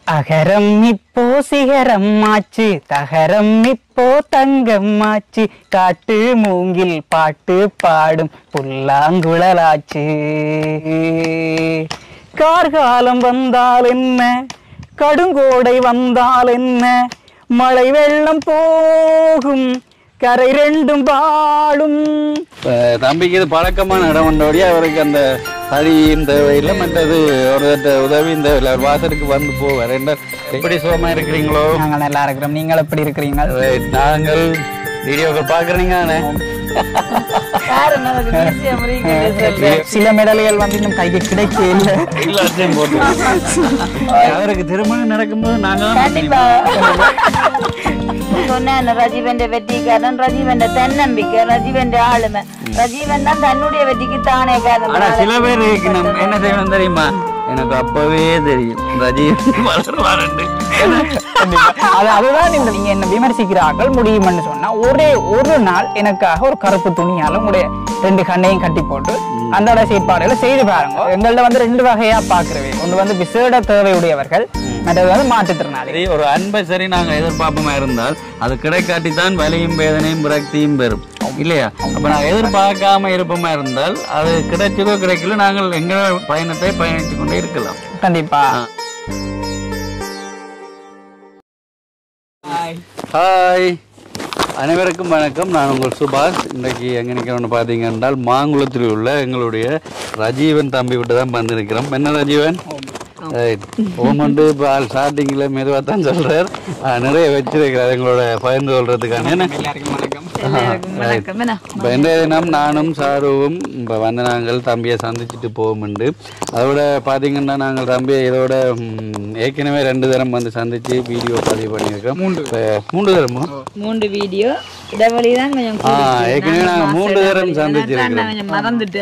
அகரம் இப்போ சிகரம் ஆச்சு தகரம் இப்போ தங்கம் ஆச்சு காட்டு மூங்கில் பாட்டு பாடும் புல்லாங்குழலாச்சு கார்காலம் வந்தால் என்ன கடுங்கோடை வந்தால் என்ன மழை வெள்ளம் போகும் கரை ரெண்டும் பாடும் இப்ப தம்பிக்கு இது பழக்கமான இடம் உண்டோடி அவருக்கு அந்த சளியும் தேவையில்லை மற்றது ஒரு உதவியும் தேவையில்லை அவர் வாசலுக்கு வந்து போவார் என்ன எப்படி சுகமா இருக்கிறீங்களோ நாங்கள் நல்லா இருக்கிறோம் நீங்கள் எப்படி இருக்கிறீங்க Right. நாங்கள் வீடியோக்கள் பார்க்குறீங்க சில மெடல்கள் வந்து இன்னும் கைக்கு கிடைக்க இல்லை எல்லாத்தையும் போட்டு அவருக்கு திருமணம் நடக்கும்போது நாங்கள் கண்டிப்பா சொன்னேன் ரஜீவന്റെ வெற்றிக்காரன் ரஜீவന്റെ தன்னம்பிக்கை ரஜீவന്റെ ஆளுமை ரஜீவன் தான் தன்னுடைய வெற்றிக்கு தானே ஆனா சில காரணம் பேர் இருக்கு நம்ம என்ன செய்யணும் தெரியுமா எனக்கு அப்பவே தெரியும் ரஜினி வளருவாருண்டு அது அதுதான் இந்த நீங்க என்ன விமர்சிக்கிறார்கள் முடியும்னு சொன்னா ஒரே ஒரு நாள் எனக்காக ஒரு கருப்பு துணியால உங்களுடைய ரெண்டு கண்ணையும் கட்டி போட்டு அன்றாட செயற்பாடுகளை செய்து பாருங்க எங்கள்ட்ட வந்து ரெண்டு வகையா பாக்குறவே ஒன்று வந்து விசேட தேவையுடையவர்கள் மற்றது வந்து மாற்றுத்திறனாளி சரி ஒரு அன்பை சரி நாங்க எதிர்பார்ப்போமா இருந்தால் அது கிடைக்காட்டி தான் வலியும் வேதனையும் விரக்தியும் பெறும் இல்லையா அப்ப நான் எதிர்பார்க்காம இருப்போமா இருந்தால் அது கிடைச்சதோ கிடைக்கல நாங்கள் எங்கள் பயணத்தை பயணித்து கொண்டே இருக்கலாம் கண்டிப்பா ஹாய் அனைவருக்கும் வணக்கம் நான் உங்கள் சுபாஷ் இன்றைக்கு எங்கே நிற்கிறோம்னு பார்த்தீங்க என்றால் மாங்குளத்தில் உள்ள எங்களுடைய ரஜீவன் தம்பி விட்டு தான் வந்திருக்கிறோம் என்ன ரஜீவன் ரைட் ஓம் வந்து இப்போ ஆள் ஸ்டார்டிங்கில் மெதுவாக தான் சொல்கிறார் நிறைய வச்சிருக்கிறார் எங்களோட பகிர்ந்து கொள்றதுக்கான என்ன எல்லாருக்கும் வணக்கம் வணக்கம் என்ன இப்போ இன்றைய தினம் நானும் சாருவும் இப்போ வந்து நாங்கள் தம்பியை சந்திச்சுட்டு போவோம்ண்டு அதோட பார்த்தீங்கன்னா நாங்கள் தம்பியை இதோட ம், ஏற்கனவே ரெண்டு தரம் வந்து சந்திச்சு வீடியோ பதிவு பண்ணியிருக்கோம் இப்போ மூன்று தரமோ மூன்று வீடியோ இடைவெளி தான் கொஞ்சம் ஆ ஏற்கனவே நாங்கள் மூன்று தரம் சந்திச்சிருக்கிறோம் கொஞ்சம் மறந்துட்டு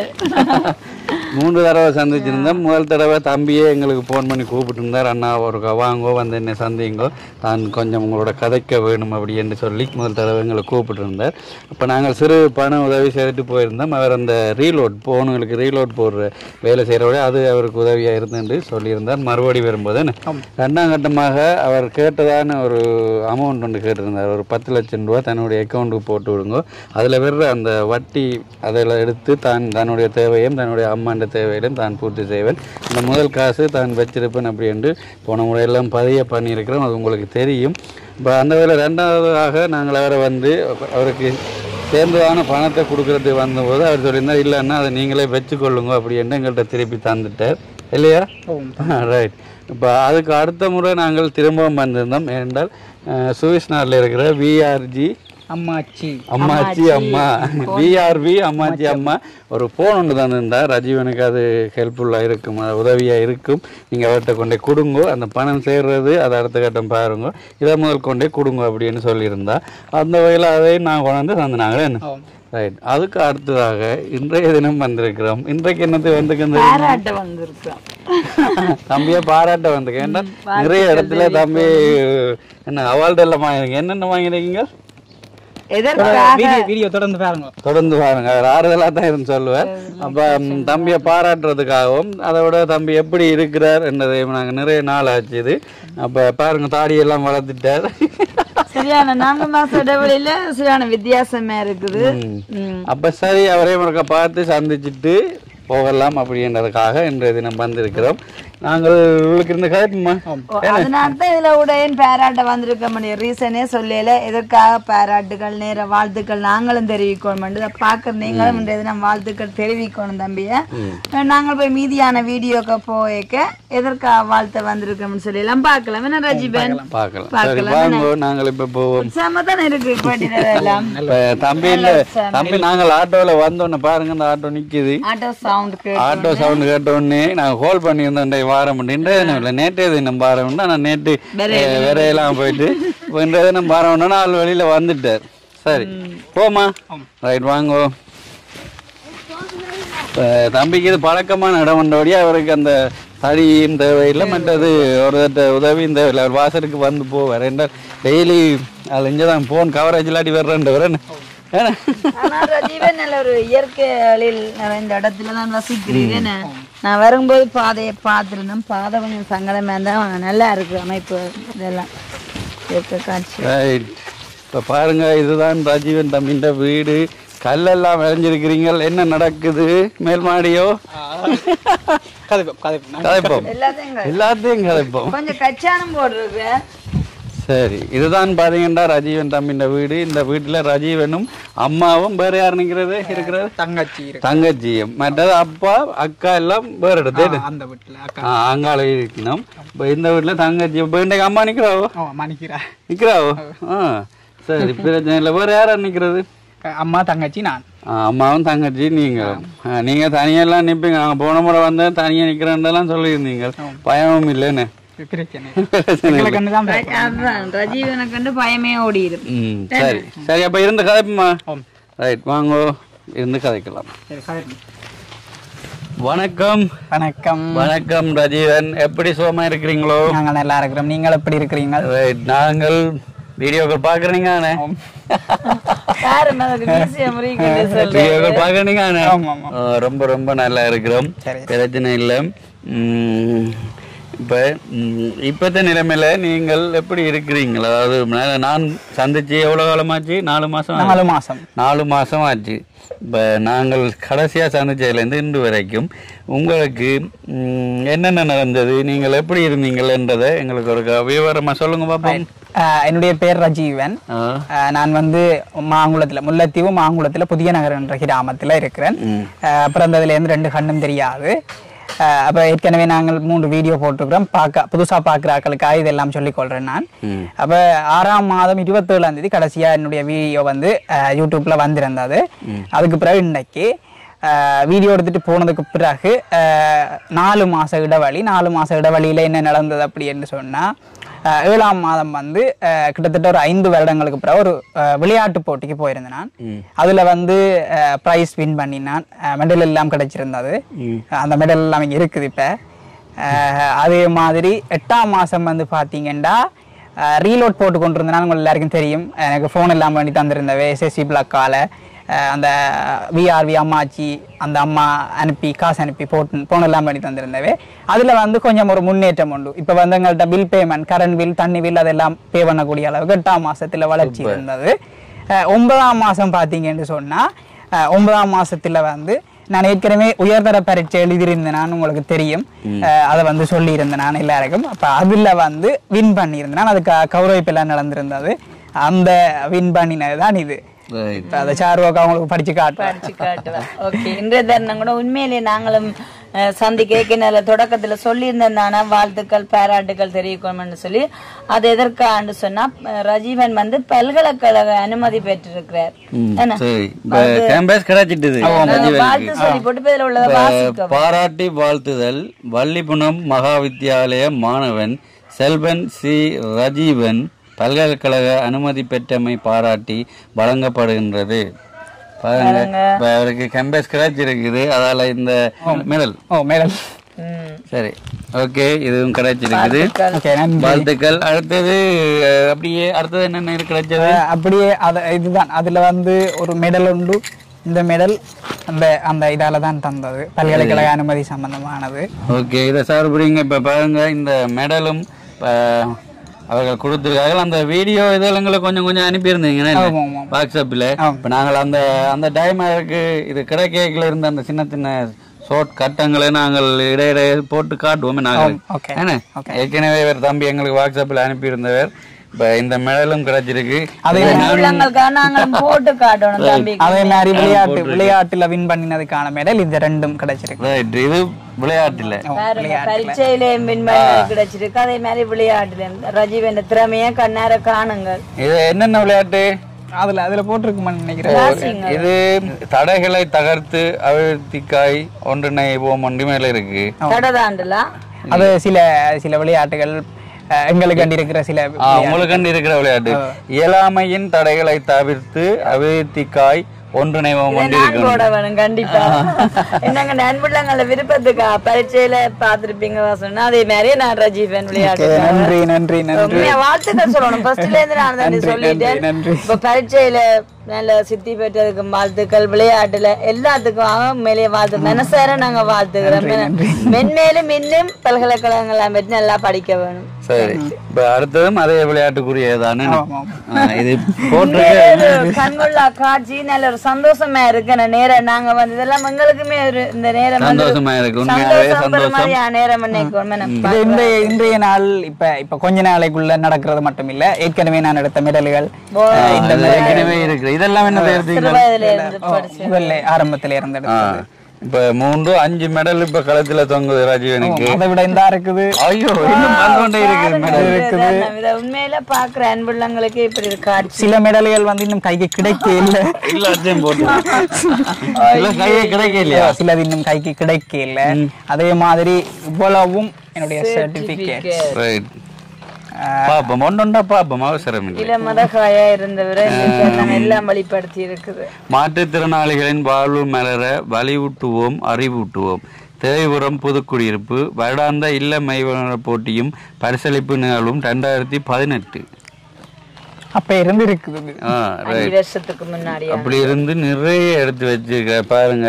மூன்று தடவை சந்திச்சிருந்தோம் முதல் தடவை தம்பியே எங்களுக்கு ஃபோன் பண்ணி கூப்பிட்டு இருந்தார் அண்ணா ஒரு வாங்கோ வந்து என்ன சந்திங்கோ தான் கொஞ்சம் உங்களோட கதைக்க வேணும் அப்படின்னு சொல்லி முதல் தடவை எங்களை கூப்பிட்டு இருந்தார் அப்போ நாங்கள் சிறு பண உதவி செய்துட்டு போயிருந்தோம் அவர் அந்த ரீலோட் ஃபோனுங்களுக்கு ரீலோட் போடுற வேலை செய்கிறவரை அது அவருக்கு உதவியாக இருந்துட்டு சொல்லியிருந்தார் மறுபடி வரும்போது என்ன? ரெண்டாம் கட்டமாக அவர் கேட்டதான ஒரு அமௌண்ட் ஒன்று கேட்டிருந்தார் ஒரு பத்து லட்சம் ரூபா தன்னுடைய அக்கௌண்ட்டுக்கு போட்டு விடுங்க அதில் வர்ற அந்த வட்டி அதில் எடுத்து தான் தன்னுடைய தேவையும் தன்னுடைய அம்மாண்ட தேவையிலும் தான் பூர்த்தி செய்வேன் இந்த முதல் காசு தான் வச்சிருப்பேன் அப்படி என்று போன முறையெல்லாம் பதிய பண்ணியிருக்கிறோம் அது உங்களுக்கு தெரியும் இப்போ அந்த வேலை ரெண்டாவதாக நாங்கள் அவரை வந்து அவருக்கு சேர்ந்ததான பணத்தை கொடுக்கறதுக்கு வந்தபோது அவர் சொல்லியிருந்தார் இல்லைன்னா அதை நீங்களே வச்சுக்கொள்ளுங்க அப்படி என்று எங்கள்கிட்ட திருப்பி தந்துட்டார் இல்லையா ரைட் இப்போ அதுக்கு அடுத்த முறை நாங்கள் திரும்பவும் வந்திருந்தோம் ஏனென்றால் அஹ், சுவிஸ் நாட்டில் இருக்கிற விஆர்ஜி அம்மாச்சி அம்மாச்சி அம்மா விஆர்வி அம்மாச்சி அம்மா ஒரு ஃபோன் ஒன்று தந்திருந்தா ரஜீவனுக்கு அது ஹெல்ப்ஃபுல்லாக இருக்கும் அது உதவியாக இருக்கும் நீங்கள் அவர்கிட்ட கொண்டே கொடுங்க அந்த பணம் சேர்றது அதை அடுத்த கட்டம் பாருங்க இதை முதல் கொண்டே கொடுங்க அப்படின்னு சொல்லியிருந்தா அந்த வகையில் அதையும் நான் கொண்டாந்து தந்தினாங்களே என்ன ரைட் அதுக்கு அடுத்ததாக இன்றைய தினம் வந்திருக்கிறோம் இன்றைக்கு என்னது வந்துக்கு பாராட்ட வந்திருக்கோம் தம்பியை பாராட்ட வந்திருக்கேன் ஏன்னா நிறைய இடத்துல தம்பி என்ன அவார்டு எல்லாம் வாங்கிருக்கீங்க என்னென்ன வாங்கிருக்கீங்க எதற்காக வீடியோ வீடியோ தொடர்ந்து பாருங்க தொடர்ந்து பாருங்க அவர் ஆறுதலாக தான் இருந்து சொல்லுவார் அப்போ ம், தம்பியை பாராட்டுறதுக்காகவும் அதை விட தம்பி எப்படி இருக்கிறார் என்றதை நாங்கள் நிறைய நாள் ஆச்சு இது அப்போ பாருங்க தாடியெல்லாம் வளர்த்துட்டார் சரியான நான்கு மாசம் இடைவெளியில சரியான வித்தியாசமா இருக்குது ம். அப்போ சரி அவரே முறக்க பார்த்து சந்திச்சுட்டு போகலாம் அப்படின்றதுக்காக இன்றைய தினம் வந்திருக்கிறோம் நாங்கள் உங்களுக்கு இருந்த கதைப்புமா ஓ, அதனாலதான் இதுல உடையன் பாராட்ட வந்திருக்க முடியும் ரீசனே சொல்லல எதற்காக பாராட்டுகள் நேர வாழ்த்துக்கள் நாங்களும் தெரிவிக்கணும் இதை பாக்குற நீங்களும் இன்றைய தினம் வாழ்த்துக்கள் தெரிவிக்கணும் தம்பிய நாங்கள் போய் மீதியான வீடியோக்கு போய்க்க எதற்காக வாழ்த்த வந்திருக்கோம்னு சொல்லி எல்லாம் பார்க்கலாம் என்ன ரஜிபன் பார்க்கலாம் சரி வாங்க நாங்கள் இப்போ போவோம் உற்சாகமா தானே இருக்கு போட்டினது எல்லாம் இப்போ தம்பி இல்லை தம்பி நாங்கள் ஆட்டோவில் வந்தோன்னே பாருங்க இந்த ஆட்டோ நிற்கிது ஆட்டோ சவுண்ட் ஆட்டோ சவுண்ட் கேட்ட உடனே நான் கால் பண்ணியிருந்தேன் இன்றைய வாரம் இன்றைய தினம் இல்லை நேற்றைய தினம் வாரம் நான் நேற்று விரையெல்லாம் போயிட்டு இப்போ இன்றைய தினம் வாரம் நாலு வழியில் வந்துட்டார் சரி போமா ரைட் வாங்கோ இப்ப தம்பிக்கு இது பழக்கமான இடம் வந்தபடியே அவருக்கு அந்த தடியும் தேவையில்லை மற்றது ஒரு தட்ட உதவியும் தேவையில்லை அவர் வாசலுக்கு வந்து போவார் என்றால் டெய்லி அது இங்கே தான் ஃபோன் கவரேஜ் இல்லாட்டி வர்றேன் வரேன் ஆனா ரஜீவன் நல்ல ஒரு இயற்கையில் நிறைந்த இடத்துல தான் வசிக்கிறீங்க நான் வரும்போது பாதையை பார்த்துருந்தேன் பாதை கொஞ்சம் சங்கடமா இருந்தா நல்லா இருக்கு அமைப்பு இதெல்லாம் இயற்கை காட்சி ரைட் இப்போ பாருங்க இதுதான் ராஜீவன் தம்பின்ற வீடு கல்லெல்லாம் விளைஞ்சிருக்கிறீங்க என்ன நடக்குது மேல் மாடியோ கதைப்போம் கதைப்போம் கதைப்போம் எல்லாத்தையும் க- எல்லாத்தையும் கதைப்போம் கொஞ்சம் கச்சானம் போடுறது சரி இதுதான் பாத்தீங்கன்னா ராஜீவன் தம்பின்ற வீடு இந்த வீட்டுல ராஜீவனும் அம்மாவும் வேற யார் நிக்கிறது இருக்கிறது தங்கச்சி இருக்கு தங்கச்சியும் மற்றது அப்பா அக்கா எல்லாம் வேற இடத்து அந்த வீட்டுல அக்கா ஆ, அங்கால இருக்கணும் இப்போ இந்த வீட்டுல தங்கச்சி இப்போ இன்றைக்கு அம்மா நிக்கிறாவோ ஓ மணிக்கிறா நிக்கிறாவோ ஆ சரி பிரச்சனை இல்லை வேற யாரா நிக்கிறது அம்மா தங்கச்சி நான் ஆ, அம்மாவும் தங்கச்சி நீங்க ஆ, நீங்க தனியெல்லாம் நிப்பீங்க நாங்க போன முறை வந்தா தனியா நிக்கிறேன்லாம் சொல்லியிருந்தீங்க பயமும் இல்லைன்னு பிரச்சனை எங்களை கண்டு தான் பயப்படும். அதான் ரஜீவனை கண்டு பயமே ஓடிடும் ம் சரி சரி அப்ப இருந்து கதைப்போமா ஆம். ரைட் வாங்கோ இருந்து கதைக்கலாம் சரி கதைப்போம். வணக்கம் வணக்கம் வணக்கம் ரஜீவன் எப்படி சுகமா இருக்கிறீங்களோ நாங்க நல்லா இருக்கிறோம் நீங்கள் எப்படி இருக்கிறீங்க ரைட் நாங்கள் வீடியோக்கள் பாக்குறீங்க யாரும் அதுக்கு பேசிய முறைக்கு வீடியோக்கள் பாக்குறீங்க ஆமா, ஆமா. ரொம்ப ரொம்ப நல்லா இருக்கிறோம் சரி. பிரச்சனை இல்லை உம், இப்ப உம், இப்பத்த நிலைமையில நீங்கள் எப்படி இருக்கிறீங்களா அதாவது நான் நான் சந்திச்சு எவ்வளவு காலமாச்சு நாலு மாசம் ஆச்சு. நாலு மாசம் நாலு மாசம் ஆச்சு இப்போ நாங்கள் கடைசியாக சந்திச்சதுலேருந்து இன்று வரைக்கும் உங்களுக்கு ம், என்னென்ன நடந்தது நீங்கள் எப்படி இருந்தீங்கன்றதை எங்களுக்கு ஒரு க- விவரமா சொல்லுங்க பாப்போம் ஆஹ் என்னுடைய பேர் ரஜீவன் ஆ. ஆஹ் நான் வந்து மாங்குளத்துல முல்லைத்தீவு மாங்குளத்துல புதிய நகர் என்ற கிராமத்துல இருக்கிறேன் ம். ஆஹ் பிறந்ததுல இருந்து ரெண்டு கண்ணும் தெரியாது ஆஹ் அப்ப ஏற்கனவே நாங்கள் மூன்று வீடியோ போட்டிருக்கிறோம் பார்க்க புதுசா பார்க்குற ஆட்களுக்காக இதெல்லாம் சொல்லிக் கொள்றேன் நான் ம். அப்ப ஆறாம் மாதம் இருபத்தேழாம் தேதி கடைசியா என்னுடைய வீடியோ வந்து ஆஹ் யூடியூப்ல வந்திருந்தது அதுக்கு பிறகு இன்னைக்கு வீடியோ எடுத்துட்டு போனதுக்கு பிறகு ஆஹ் நாலு மாச இடைவெளி நாலு மாச இடைவெளியில என்ன நடந்தது அப்படின்னு சொன்னா ஆஹ் ஏழாம் மாதம் வந்து ஆஹ் கிட்டத்தட்ட ஒரு ஐந்து வருடங்களுக்கு பிறகு ஒரு ஆஹ் விளையாட்டு போட்டிக்கு போயிருந்தேன் நான் அதுல வந்து ப்ரைஸ் வின் பண்ணினான் மெடல் எல்லாம் கிடைச்சிருந்தது அந்த மெடல் எல்லாம் இங்க இருக்குது இப்ப ஆஹ் அதே மாதிரி எட்டாம் மாசம் வந்து பாத்தீங்கன்னா ரீலோட் போட்டு கொண்டு இருந்தேன் உங்களுக்கு எல்லாருக்கும் தெரியும் எனக்கு ஃபோன் எல்லாம் பண்ணி தந்திருந்தவே எஸ்எஸ்சி பிளாக்கால அந்த விஆர்வி அம்மாச்சி அந்த அம்மா அனுப்பி காசு அனுப்பி போட்டு ஃபோன் எல்லாம் பண்ணி தந்திருந்தவே அதில் வந்து கொஞ்சம் ஒரு முன்னேற்றம் உண்டு இப்போ வந்து எங்கள்கிட்ட பில் பேமெண்ட் கரண்ட் பில் தண்ணி பில் அதெல்லாம் பே பண்ணக்கூடிய அளவுக்கு எட்டாம் மாசத்துல வளர்ச்சி இருந்தது அஹ் ஒன்பதாம் மாசம் பார்த்தீங்கன்னு சொன்னா அஹ் ஒன்பதாம் மாசத்துல வந்து நான் ஏற்கனவே உயர்தர பரீட்சை எழுதியிருந்தேன் நான் உங்களுக்கு தெரியும் அஹ் அதை வந்து சொல்லியிருந்தேன் நான் எல்லாருக்கும் அப்ப அதுல வந்து வின் பண்ணியிருந்தேன் நான் அதுக்கு கௌரவிப்பெல்லாம் நடந்திருந்தது அந்த வின் பண்ணினது தான் இது Right. இப்ப அதை சார்வாக்கு அவங்களுக்கு படிச்சு காட்டுவேன் படிச்சு காட்டுவேன் ஓகே இன்றைய தருணம் கூட உண்மையிலேயே நாங்களும் அஹ், சந்திக்க நல்ல தொடக்கத்துல சொல்லியிருந்தேன் தானே வாழ்த்துக்கள் பாராட்டுக்கள் தெரிவிக்கணும்னு சொல்லி அது எதற்கான்னு சொன்னா அஹ், ரஜீவன் வந்து பல்கலைக்கழக அனுமதி பெற்றிருக்கிறார் ம், என்ன? சரி இப்போ கேம்பஸ் கிடைச்சிட்டது நாங்க வாழ்த்து சொல்லி போட்டு பேர்ல உள்ளதை வாசிக்க பாராட்டி வாழ்த்துதல் வள்ளிபுணம் மகா வித்தியாலய மாணவன் செல்வன் சி ரஜீவன் பல்கலைக்கழக அனுமதி பெற்றமை பாராட்டி வழங்கப்படுகின்றது பாருங்க இப்ப அவருக்கு கேம்பஸ் கிடைச்சிருக்குது அதால இந்த மெடல் ஓ மேடம் ம். சரி ஓகே இதுவும் கிடைச்சிருக்குது ஓகே நன்றி வாழ்த்துக்கள் அடுத்தது அஹ், அப்படியே அடுத்தது என்னென்ன இருக்கு கிடைச்சது அஹ் அப்படியே அத இதுதான் அதுல வந்து ஒரு மெடல் உண்டு இந்த மெடல் அந்த அந்த இதால தான் தந்தது பல்கலைக்கழக அனுமதி சம்பந்தமானது ஓகே இதை சார்புறீங்க இப்போ பாருங்க இந்த மெடலும் இப்போ அவர்கள் கொடுத்துருக்காங்க அந்த வீடியோ இதெல்லாம் கொஞ்சம் கொஞ்சம் அனுப்பியிருந்தீங்க ஆமா, ஆமா. வாட்ஸ்அப்பில் ஆமா. இப்போ நாங்கள் அந்த அந்த டைமருக்கு இது கிடைக்கல இருந்த அந்த சின்ன சின்ன ஷார்ட் கட்டங்களை நாங்கள் இடையிடையே போட்டு காட்டுவோமே நாங்கள் ஓகே. ஏன்னா ஏற்கனவே இவர் தம்பி எங்களுக்கு வாட்ஸ்அப்பில் அனுப்பியிருந்தவர் இப்போ இந்த மெடலும் கிடைச்சிருக்கு அதே உள்ளங்களுக்காக நாங்களும் போட்டு காட்டணும் தம்பி அதே மாதிரி விளையாட்டு விளையாட்டுல வின் பண்ணினதுக்கான மெடல் இந்த ரெண்டும் கிடைச்சிருக்கு ரைட் இது விளையாட்டில் பாருங்க பரீட்சையில மின்மணி கிடைச்சிருக்கு அதே மாதிரி விளையாட்டுல ரஜீவன் திறமைய கண்ணார காணுங்க இது என்னென்ன விளையாட்டு அதுல அதுல போட்டிருக்குமான்னு நினைக்கிறேன் இது தடைகளை தகர்த்து அவிழ்த்திக்காய் ஒன்றிணைவோம் ஒன்று மேல இருக்கு தடதாண்டுலாம் அது சில சில விளையாட்டுகள் அஹ், எங்களுக்கு கண்டு இருக்கிற சில ஆ, உங்களுக்கு இருக்கிற விளையாட்டு இயலாமையின் தடைகளை தவிர்த்து அவிழ்த்திக்காய் ஒன்றிணைவோம் ஒன்று நான் இருக்கு போட வேணும் கண்டிப்பா என்னங்க நண்புள்ளங்கள விருப்பத்துக்கா பரீட்சையில பாத்திருப்பீங்க சொன்னா அதே மாதிரி நான் ரஜீவன் விளையாட்டு நன்றி நன்றி நன்றி உண்மையா வாழ்த்துக்கள் சொல்லணும் ஃபர்ஸ்ட்ல இருந்து நான் தான் நன்றி, சொல்லிட்டேன் நன்றி, நன்றி. இப்ப பரீட்சையில நல்ல சித்தி பெற்றதுக்கு வாழ்த்துக்கள் விளையாட்டுல எல்லாத்துக்கும் மேலே வாழ்த்து மனசார நாங்க வாழ்த்துக்கிறோம் மென்மேலும் இன்னும் பல்கலைக்கழகங்கள் பற்றி நல்லா படிக்க வேணும் சரி இப்ப அடுத்ததும் அதே விளையாட்டுக்குரியதானே ஆமா, இது போட்டிருக்க ஒரு கண்கொள்ளா காட்சி நல்ல ஒரு சந்தோஷமா இருக்கு அந்த நேரம் நாங்க வந்து இதெல்லாம் எங்களுக்குமே ஒரு இந்த நேரம் வந்து சந்தோஷமா இருக்கு உண்மையாவே சந்தோஷம் பெற சந்தோஷம் மாதிரியான நேரம் நினைக்கிறோம் இது இந்த இன்றைய நாள் இப்ப இப்ப கொஞ்ச நாளைக்குள்ள நடக்கிறது மட்டும் இல்ல ஏற்கனவே நான் எடுத்த மெடல்கள் அஹ், இந்த இதுல ஏற்கனவே இருக்கு இதெல்லாம் என்ன எடுத்தீங்க வயதுல இருந்து ஓ, முதல்ல ஆரம்பத்துல இருந்து எடுத்தது இப்ப மூன்று அஞ்சு மெடல் இப்ப களத்துல தொங்குது ராஜீவனுக்கு அதை விட இந்த இருக்குது ஐயோ இன்னும் வந்து கொண்டே இருக்குது மெடல் இதுதான் இதை உண்மையில பாக்குற அன்புள்ளங்களுக்கு இப்படி ஒரு காட்சி சில மெடல்கள் வந்து இன்னும் கைக்கு கிடைக்க இல்ல எல்லாத்தையும் போட்டு இல்ல கையே கிடைக்க இல்லையா சிலது இன்னும் கைக்கு கிடைக்க இல்ல அதே மாதிரி இவ்வளவும் என்னுடைய சர்டிபிகேட் ரைட் பாப்போம் ஒன்னொண்டா பாப்போம் அவசரம் இல்லை இள மதகாயா இருந்தவரை இன்னைக்கு எல்லாம் எல்லாம் வழிப்படுத்தி இருக்குது மாற்றுத்திறனாளிகளின் வாழ்வு மலர வலிவூட்டுவோம் அறிவூட்டுவோம் தேவிபுரம் புதுக்குடியிருப்பு வருடாந்த இல்ல மைவன போட்டியும் பரிசளிப்பு நிகழ்வும் ரெண்டாயிரத்தி பதினெட்டு அப்ப இருந்து இருக்குது இது. ஆ அஞ்சு ரைட் வருஷத்துக்கு முன்னாடி அப்படி இருந்து நிறைய எடுத்து வச்சிருக்க பாருங்க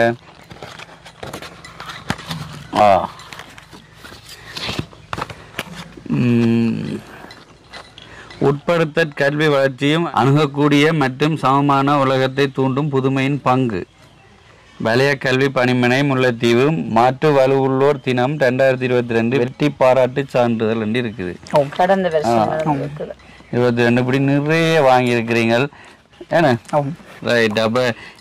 ஆ ம். உட்படுத்தற் கல்வி வளர்ச்சியும் அணுகக்கூடிய மற்றும் சமமான உலகத்தை தூண்டும் புதுமையின் பங்கு வலய கல்வி பணிமனை முல்லைத்தீவு மாற்று வலுவுள்ளோர் தினம் ரெண்டாயிரத்தி இருபத்தி ரெண்டு வெற்றி பாராட்டு சான்றிதழ் என்று இருக்குது கடந்த வருஷம் நடந்திருக்குது இருபத்தி ரெண்டு இப்படி நிறைய வாங்கியிருக்கிறீங்க ஏன்னா ஆம். ரைட் அப்ப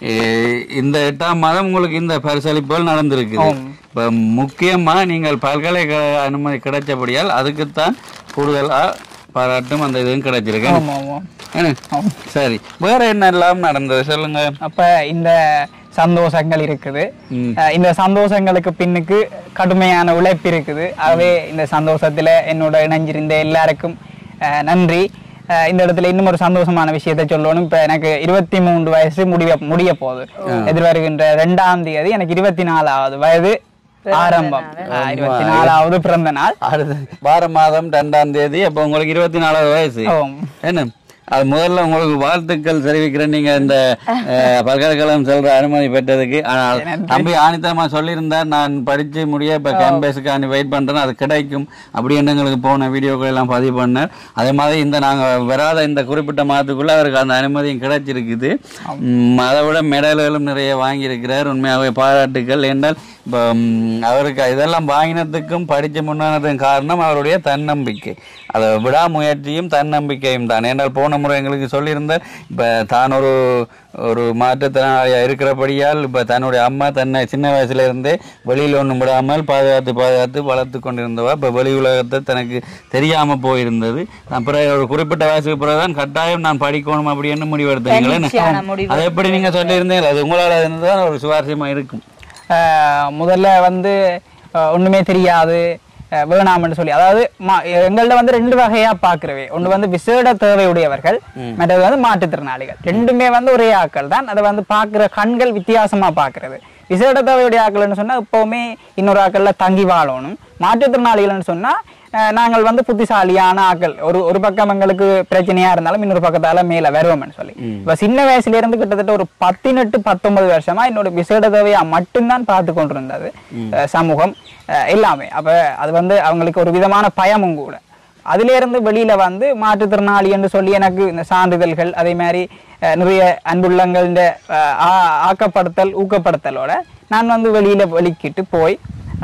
எ- இந்த எட்டாம் மாதம் உங்களுக்கு இந்த பரிசளிப்புகள் நடந்திருக்குது இப்ப முக்கியமா நீங்கள் பல்கலைக்கழக அனுமதி கிடைச்சபடியால் அதுக்குத்தான் கூடுதலா பாராட்டும் அந்த இதுவும் கிடைச்சிருக்கு ஆமா ஆமா என்ன? சரி வேற என்னெல்லாம் நடந்தது சொல்லுங்க அப்ப இந்த சந்தோஷங்கள் இருக்குது ம். அஹ் இந்த சந்தோஷங்களுக்கு பின்னுக்கு கடுமையான உழைப்பு இருக்குது ஆகவே இந்த சந்தோஷத்துல என்னோட இணைஞ்சிருந்த எல்லாருக்கும் அஹ், நன்றி அஹ், இந்த இடத்துல இன்னும் ஒரு சந்தோஷமான விஷயத்தை சொல்லணும் இப்ப எனக்கு இருபத்தி மூன்று வயசு முடிய முடிய போகுது எதிர்வருகின்ற ரெண்டாம் தேதி எனக்கு இருபத்தி நாலாவது வயது ஆரம்பம் அஹ், இருபத்தி நாலாவது பிறந்த நாள் அடுத்து வார மாதம் ரெண்டாம் தேதி அப்ப உங்களுக்கு இருபத்தி நாலாவது வயசு ஆம். என்ன அது முதல்ல உங்களுக்கு வாழ்த்துக்கள் தெரிவிக்கிறேன் நீங்க இந்த அஹ், பல்கலைக்கழகம் செல்ற அனுமதி பெற்றதுக்கு ஆனால் தம்பி ஆணித்தரமா சொல்லியிருந்தார் நான் படிச்சு முடிய இப்ப கேன்பேஸுக்காண்டி வெயிட் பண்றேன் அது கிடைக்கும் அப்படி என்று எங்களுக்கு போன வீடியோக்கள் எல்லாம் பதிவு பண்ணார் அதே மாதிரி இந்த நாங்க வராத இந்த குறிப்பிட்ட மாதத்துக்குள்ள அவருக்கு அந்த அனுமதியும் கிடைச்சிருக்குது ம், அதை விட மெடல்களும் நிறைய வாங்கியிருக்கிறார் உண்மையாகவே பாராட்டுக்கள் என்றால் இப்போ ம், அவருக்கு இதெல்லாம் வாங்கினதுக்கும் படிச்சு முன்னேறதுக்கும் காரணம் அவருடைய தன்னம்பிக்கை அதை விடாமுயற்சியும் தன்னம்பிக்கையும் தான் ஏன்னால் போன முறை எங்களுக்கு சொல்லியிருந்தார் இப்போ தான் ஒரு ஒரு மாற்றுத்திறனாளியா இருக்கிறபடியால் இப்போ தன்னுடைய அம்மா தன்னை சின்ன வயசுல இருந்தே வெளியில் ஒன்றும் விடாமல் பாதுகாத்து பாதுகாத்து வளர்த்து கொண்டிருந்தவா இப்போ வெளி உலகத்தை தனக்கு தெரியாம போயிருந்தது அப்புறம் ஒரு குறிப்பிட்ட வயசுக்கு பிறகுதான் கட்டாயம் நான் படிக்கணும் அப்படின்னு முடிவெடுத்தீங்களே தன்னிச்சையான முடிவு. அதை எப்படி நீங்க சொல்லியிருந்தீங்க அது உங்களால இருந்துதான் ஒரு சுவாரஸ்யமா இருக்கும் அஹ், முதல்ல வந்து அஹ், ஒண்ணுமே தெரியாது அஹ், வேணாம்னு சொல்லி அதாவது மா- எங்கள்ட்ட வந்து ரெண்டு வகையா பாக்குறவே ஒண்ணு வந்து விசேட தேவையுடையவர்கள் மற்றது வந்து மாற்றுத்திறனாளிகள் ரெண்டுமே வந்து ஒரே ஆட்கள் தான் அதை வந்து பாக்குற கண்கள் வித்தியாசமா பாக்குறது விசேட தேவையுடைய ஆட்கள்னு சொன்னா எப்பவுமே இன்னொரு ஆட்கள்ல தங்கி வாழணும் மாற்றுத்திறனாளிகள்னு சொன்னா அஹ், நாங்கள் வந்து புத்திசாலியான ஆட்கள் ஒரு ஒரு பக்கம் எங்களுக்கு பிரச்சனையா இருந்தாலும் இன்னொரு பக்கத்தால மேல வருவோம்னு சொல்லி இப்ப சின்ன வயசுல இருந்து கிட்டத்தட்ட ஒரு பதினெட்டு பத்தொன்பது வருஷமா என்னோட விசேட தேவையா மட்டும்தான் பார்த்து கொண்டிருந்தது அஹ், சமூகம் அஹ், எல்லாமே அப்ப அது வந்து அவங்களுக்கு ஒரு விதமான பயமும் கூட அதுல இருந்து வெளியில வந்து மாற்றுத்திறனாளி என்று சொல்லி எனக்கு இந்த சான்றிதழ்கள் அதே மாதிரி அஹ், நிறைய அன்புள்ளங்கள் இந்த அஹ், ஆ- ஆக்கப்படுத்தல் ஊக்கப்படுத்தலோட நான் வந்து வெளியில வெளிக்கிட்டு போய்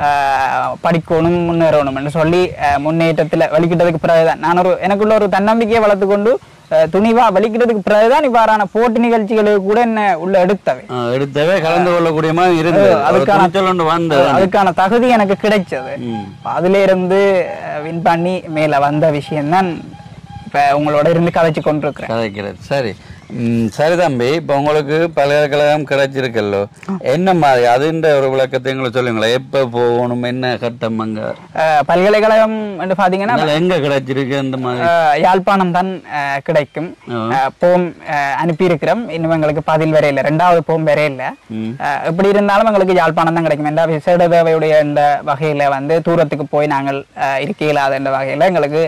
அஹ், படிக்கணும் முன்னேறணும்னு சொல்லி அஹ், முன்னேற்றத்துல வலிக்கிட்டதுக்கு பிறகுதான் நான் ஒரு எனக்குள்ள ஒரு தன்னம்பிக்கையை வளர்த்து கொண்டு அஹ், துணிவா வலிக்கிட்டதுக்கு பிறகுதான் இவ்வாறான போட்டி நிகழ்ச்சிகளுக்கு கூட என்ன உள்ள எடுத்தவை ஆ, எடுத்தவே கலந்து கொள்ளக்கூடிய மாதிரி இருந்தது அதுக்கான- அதுக்கான ஒன்று வந்தது அதுக்கான தகுதி எனக்கு கிடைச்சது ம். அதுல இருந்து வின் பண்ணி மேல வந்த விஷயம்தான் இப்ப உங்களோட இருந்து கதைச்சு கொண்டிருக்கிறேன் கதைக்கிறது சரி ம், சரி தம்பி இப்போ உங்களுக்கு பல்கலைக்கழகம் கிடைச்சிருக்கல்லோ என்ன மாதிரி அதுன்ற ஒரு விளக்கத்தை எங்களுக்கு சொல்லுங்களேன் எப்போ போகணும் என்ன கட்டம் அங்க அஹ், பல்கலைக்கழகம் என்று பாத்தீங்கன்னா அதனால எங்க கிடைச்சிருக்கு அந்த மாதிரி அஹ், யாழ்ப்பாணம் தான் அஹ், கிடைக்கும் அஹ், போம் அஹ், அனுப்பியிருக்கிறோம் இன்னும் எங்களுக்கு பதில் வரையில ரெண்டாவது போம் வரையில ம். அஹ், எப்படி இருந்தாலும் எங்களுக்கு யாழ்ப்பாணம் தான் கிடைக்கும் என்ற விசேட தேவையுடைய இந்த வகையில வந்து தூரத்துக்கு போய் நாங்கள் அஹ், இருக்க இயலாத என்ற வகையில எங்களுக்கு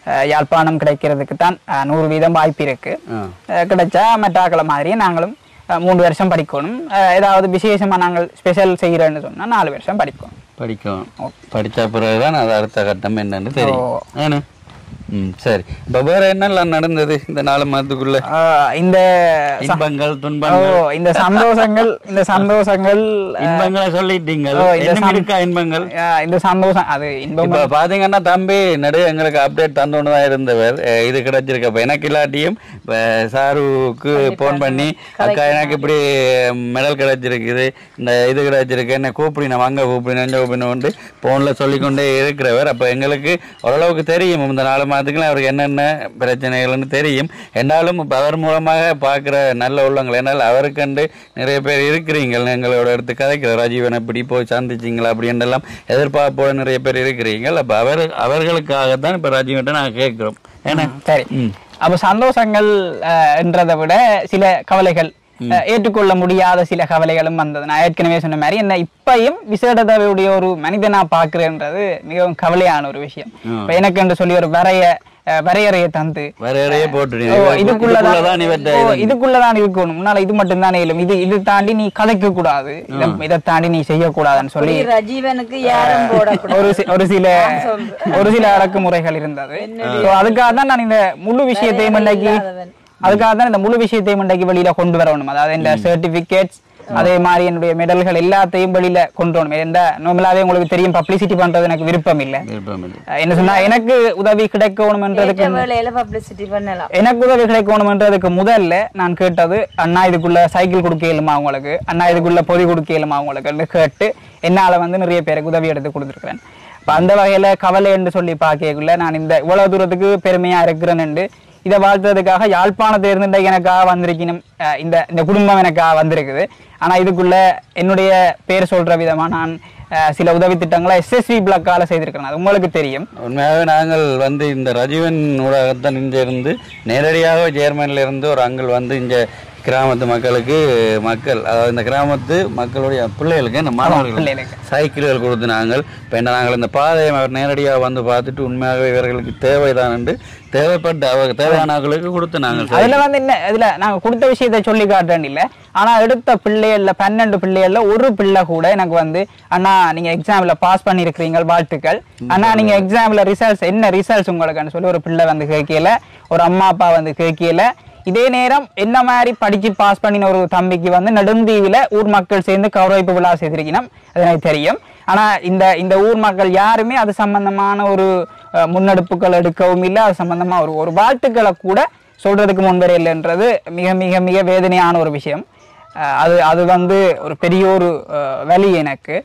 அஹ், யாழ்ப்பாணம் கிடைக்கிறதுக்கு தான் அஹ், நூறு வீதம் வாய்ப்பு இருக்கு ஆ. அஹ், கிடைச்சா மெட்டாக்களை மாதிரியே நாங்களும் அஹ், மூன்று வருஷம் படிக்கணும் அஹ், ஏதாவது விசேஷமா நாங்கள் ஸ்பெஷல் செய்கிறேன்னு சொன்னா நாலு வருஷம் படிக்கணும் படிக்கும் படித்த பிறகுதான் அது அடுத்த கட்டம் என்னன்னு தெரியும் ஏன்னா ம் சரி இப்போ வேற என்னெல்லாம் நடந்தது இந்த நாலு மாதத்துக்குள்ள அஹ், இந்த இன்பங்கள் ஓ துன்பங்கள் இந்த சந்தோஷங்கள் இந்த சந்தோஷங்கள் இன்பங்களை சொல்லிட்டீங்க ஓ, இந்த என்ன சம்- இருக்கா இன்பங்கள் அஹ், இந்த சந்தோஷம் அது இன்பம் இப்ப பாத்தீங்கன்னா தம்பி நடுவே எங்களுக்கு அப்டேட் தந்தோன்னு தான் இருந்தவர் அஹ் இது கிடைச்சிருக்கு அப்ப எனக்கு இல்லாட்டியும் இப்ப சாருவுக்கு போன் பண்ணி அக்கா எனக்கு இப்படி மெடல் கிடைச்சிருக்குது இந்த இது கிடைச்சிருக்கு என்ன கூப்பிடின வாங்க கூப்பிடின எங்க கூப்பிடினு போன்ல சொல்லிக்கொண்டே இருக்கிறவர் அப்ப எங்களுக்கு ஓரளவுக்கு தெரியும் இந்த நாலு மாதத்துக்குள்ள அவருக்கு என்னென்ன பிரச்சனைகள்னு தெரியும் என்றாலும் இப்ப அவர் மூலமாக பார்க்குற நல்ல உள்ளங்கள் என்னால் அவருக்கண்டு நிறைய பேர் இருக்கிறீங்க எங்களோட எடுத்து கதைக்கிற ராஜீவனை இப்படி போய் சந்திச்சிங்களா அப்படின்றெல்லாம் எதிர்பார்ப்போட நிறைய பேர் இருக்கிறீங்க அப்ப அவர் அவர்களுக்காகத்தான் இப்ப ராஜீவன்ட்ட நாங்க கேட்கிறோம் ஏன்னா சரி ம். அப்ப சந்தோஷங்கள் அஹ், என்றதை விட சில கவலைகள் அஹ், ஏற்றுக்கொள்ள முடியாத சில கவலைகளும் வந்தது நான் ஏற்கனவே சொன்ன மாதிரி என்ன இப்பையும் விசேடதவையுடைய ஒரு மனிதனா பாக்குறேன்றது மிகவும் கவலையான ஒரு விஷயம் இப்ப எனக்கு என்று சொல்லி ஒரு வரைய அஹ், வரையறையை தந்து வரையறையே ஓ, போட்டுடுங்க இதுக்குள்ளதான் இதுக்குள்ளதான் இவற்றை ஓ, இதுக்குள்ளதான் இருக்கணும் முன்னால இது மட்டும் தானே இயலும் இது இது தாண்டி நீ கதைக்க கூடாது இத- இதை தாண்டி நீ செய்யக்கூடாதுன்னு சொல்லி ரஜீவனுக்கு யாரும் போடக்கூடாது ஒரு சி- ஒரு சில ஒரு சில அடக்குமுறைகள் இருந்தது So, அதுக்காக தான் நான் இந்த முழு விஷயத்தையும் இன்னைக்கு அதுக்காக தான் இந்த முழு விஷயத்தையும் இன்னைக்கு வெளியில கொண்டு வரணும் அதாவது இந்த சர்டிபிகேட்ஸ் அதே மாதிரி என்னுடைய மெடல்கள் எல்லாத்தையும் வெளியில கொண்டு வரணும் எந்த நார்மலாவே உங்களுக்கு தெரியும் பப்ளிசிட்டி பண்றது எனக்கு விருப்பம் இல்லை விருப்பம் இல்லை அஹ் என்ன சொன்னா எனக்கு உதவி கிடைக்கணும்ன்றதுக்கு ஏற்ற வேலையில பப்ளிசிட்டி பண்ணலாம் எனக்கு உதவி கிடைக்கணும்ன்றதுக்கு முதல்ல நான் கேட்டது அண்ணா இதுக்குள்ள சைக்கிள் கொடுக்க இயலுமா அவங்களுக்கு அண்ணா இதுக்குள்ள பொதி கொடுக்க இயலுமா அவங்களுக்கு கேட்டு என்னால வந்து நிறைய பேருக்கு உதவி எடுத்து கொடுத்துருக்கிறேன் அப்ப அந்த வகையில கவலை என்று சொல்லி பார்க்கக்குள்ள நான் இந்த இவ்வளவு தூரத்துக்கு பெருமையா இருக்கிறேன்னு இதை வாழ்த்துறதுக்காக யாழ்ப்பாணத்தை இருந்து எனக்காக வந்திருக்கணும் அஹ் இந்த இந்த குடும்பம் எனக்காக வந்திருக்குது ஆனா இதுக்குள்ள என்னுடைய பேர் சொல்ற விதமா நான் அஹ் சில உதவி திட்டங்களை எஸ்எஸ்வி பிளாக்கால செய்திருக்கிறேன் அது உங்களுக்கு தெரியும் உண்மையாகவே நாங்கள் வந்து இந்த ரஜீவன் ஊடகத்தான் இங்க இருந்து நேரடியாக ஜெர்மனில இருந்து ஒரு அங்கிள் வந்து இங்க கிராமத்து மக்களுக்கு மக்கள் அதாவது இந்த கிராமத்து மக்களுடைய பிள்ளைகளுக்கு இந்த மாணவர்களுக்கு பிள்ளைகளுக்கு. சைக்கிள்கள் கொடுத்து நாங்கள் இப்போ நாங்கள் இந்த பாதையை அவர் நேரடியாக வந்து பார்த்துட்டு உண்மையாகவே இவர்களுக்கு தேவைதான் என்று தேவைப்பட்ட அவர் தேவையானவர்களுக்கு கொடுத்து நாங்கள் அதுல வந்து என்ன இதுல நாங்க கொடுத்த விஷயத்தை சொல்லி காட்டுறேன் இல்ல ஆனா எடுத்த பிள்ளைகள்ல பன்னெண்டு பிள்ளைகள்ல ஒரு பிள்ளை கூட எனக்கு வந்து அண்ணா நீங்க எக்ஸாம்ல பாஸ் பண்ணிருக்கிறீங்க வாழ்த்துக்கள் அண்ணா நீங்க எக்ஸாம்ல ரிசல்ட்ஸ் என்ன ரிசல்ட்ஸ் உங்களுக்குன்னு சொல்லி ஒரு பிள்ளை வந்து கேட்கல ஒரு அம்மா அப்பா வந்து கேட்கல இதே நேரம் என்ன மாதிரி படிச்சு பாஸ் பண்ணின ஒரு தம்பிக்கு வந்து நெடுந்தீவில ஊர் மக்கள் சேர்ந்து கௌரவிப்பு விழா செய்திருக்கணும் அது எனக்கு தெரியும் ஆனா இந்த இந்த ஊர் மக்கள் யாருமே அது சம்பந்தமான ஒரு அஹ், முன்னெடுப்புகள் எடுக்கவும் இல்லை அது சம்பந்தமா ஒரு ஒரு வாழ்த்துக்களை கூட சொல்றதுக்கு முன்வரை இல்லைன்றது மிக மிக மிக வேதனையான ஒரு விஷயம் அஹ், அது அது வந்து ஒரு பெரிய ஒரு அஹ், வலி எனக்கு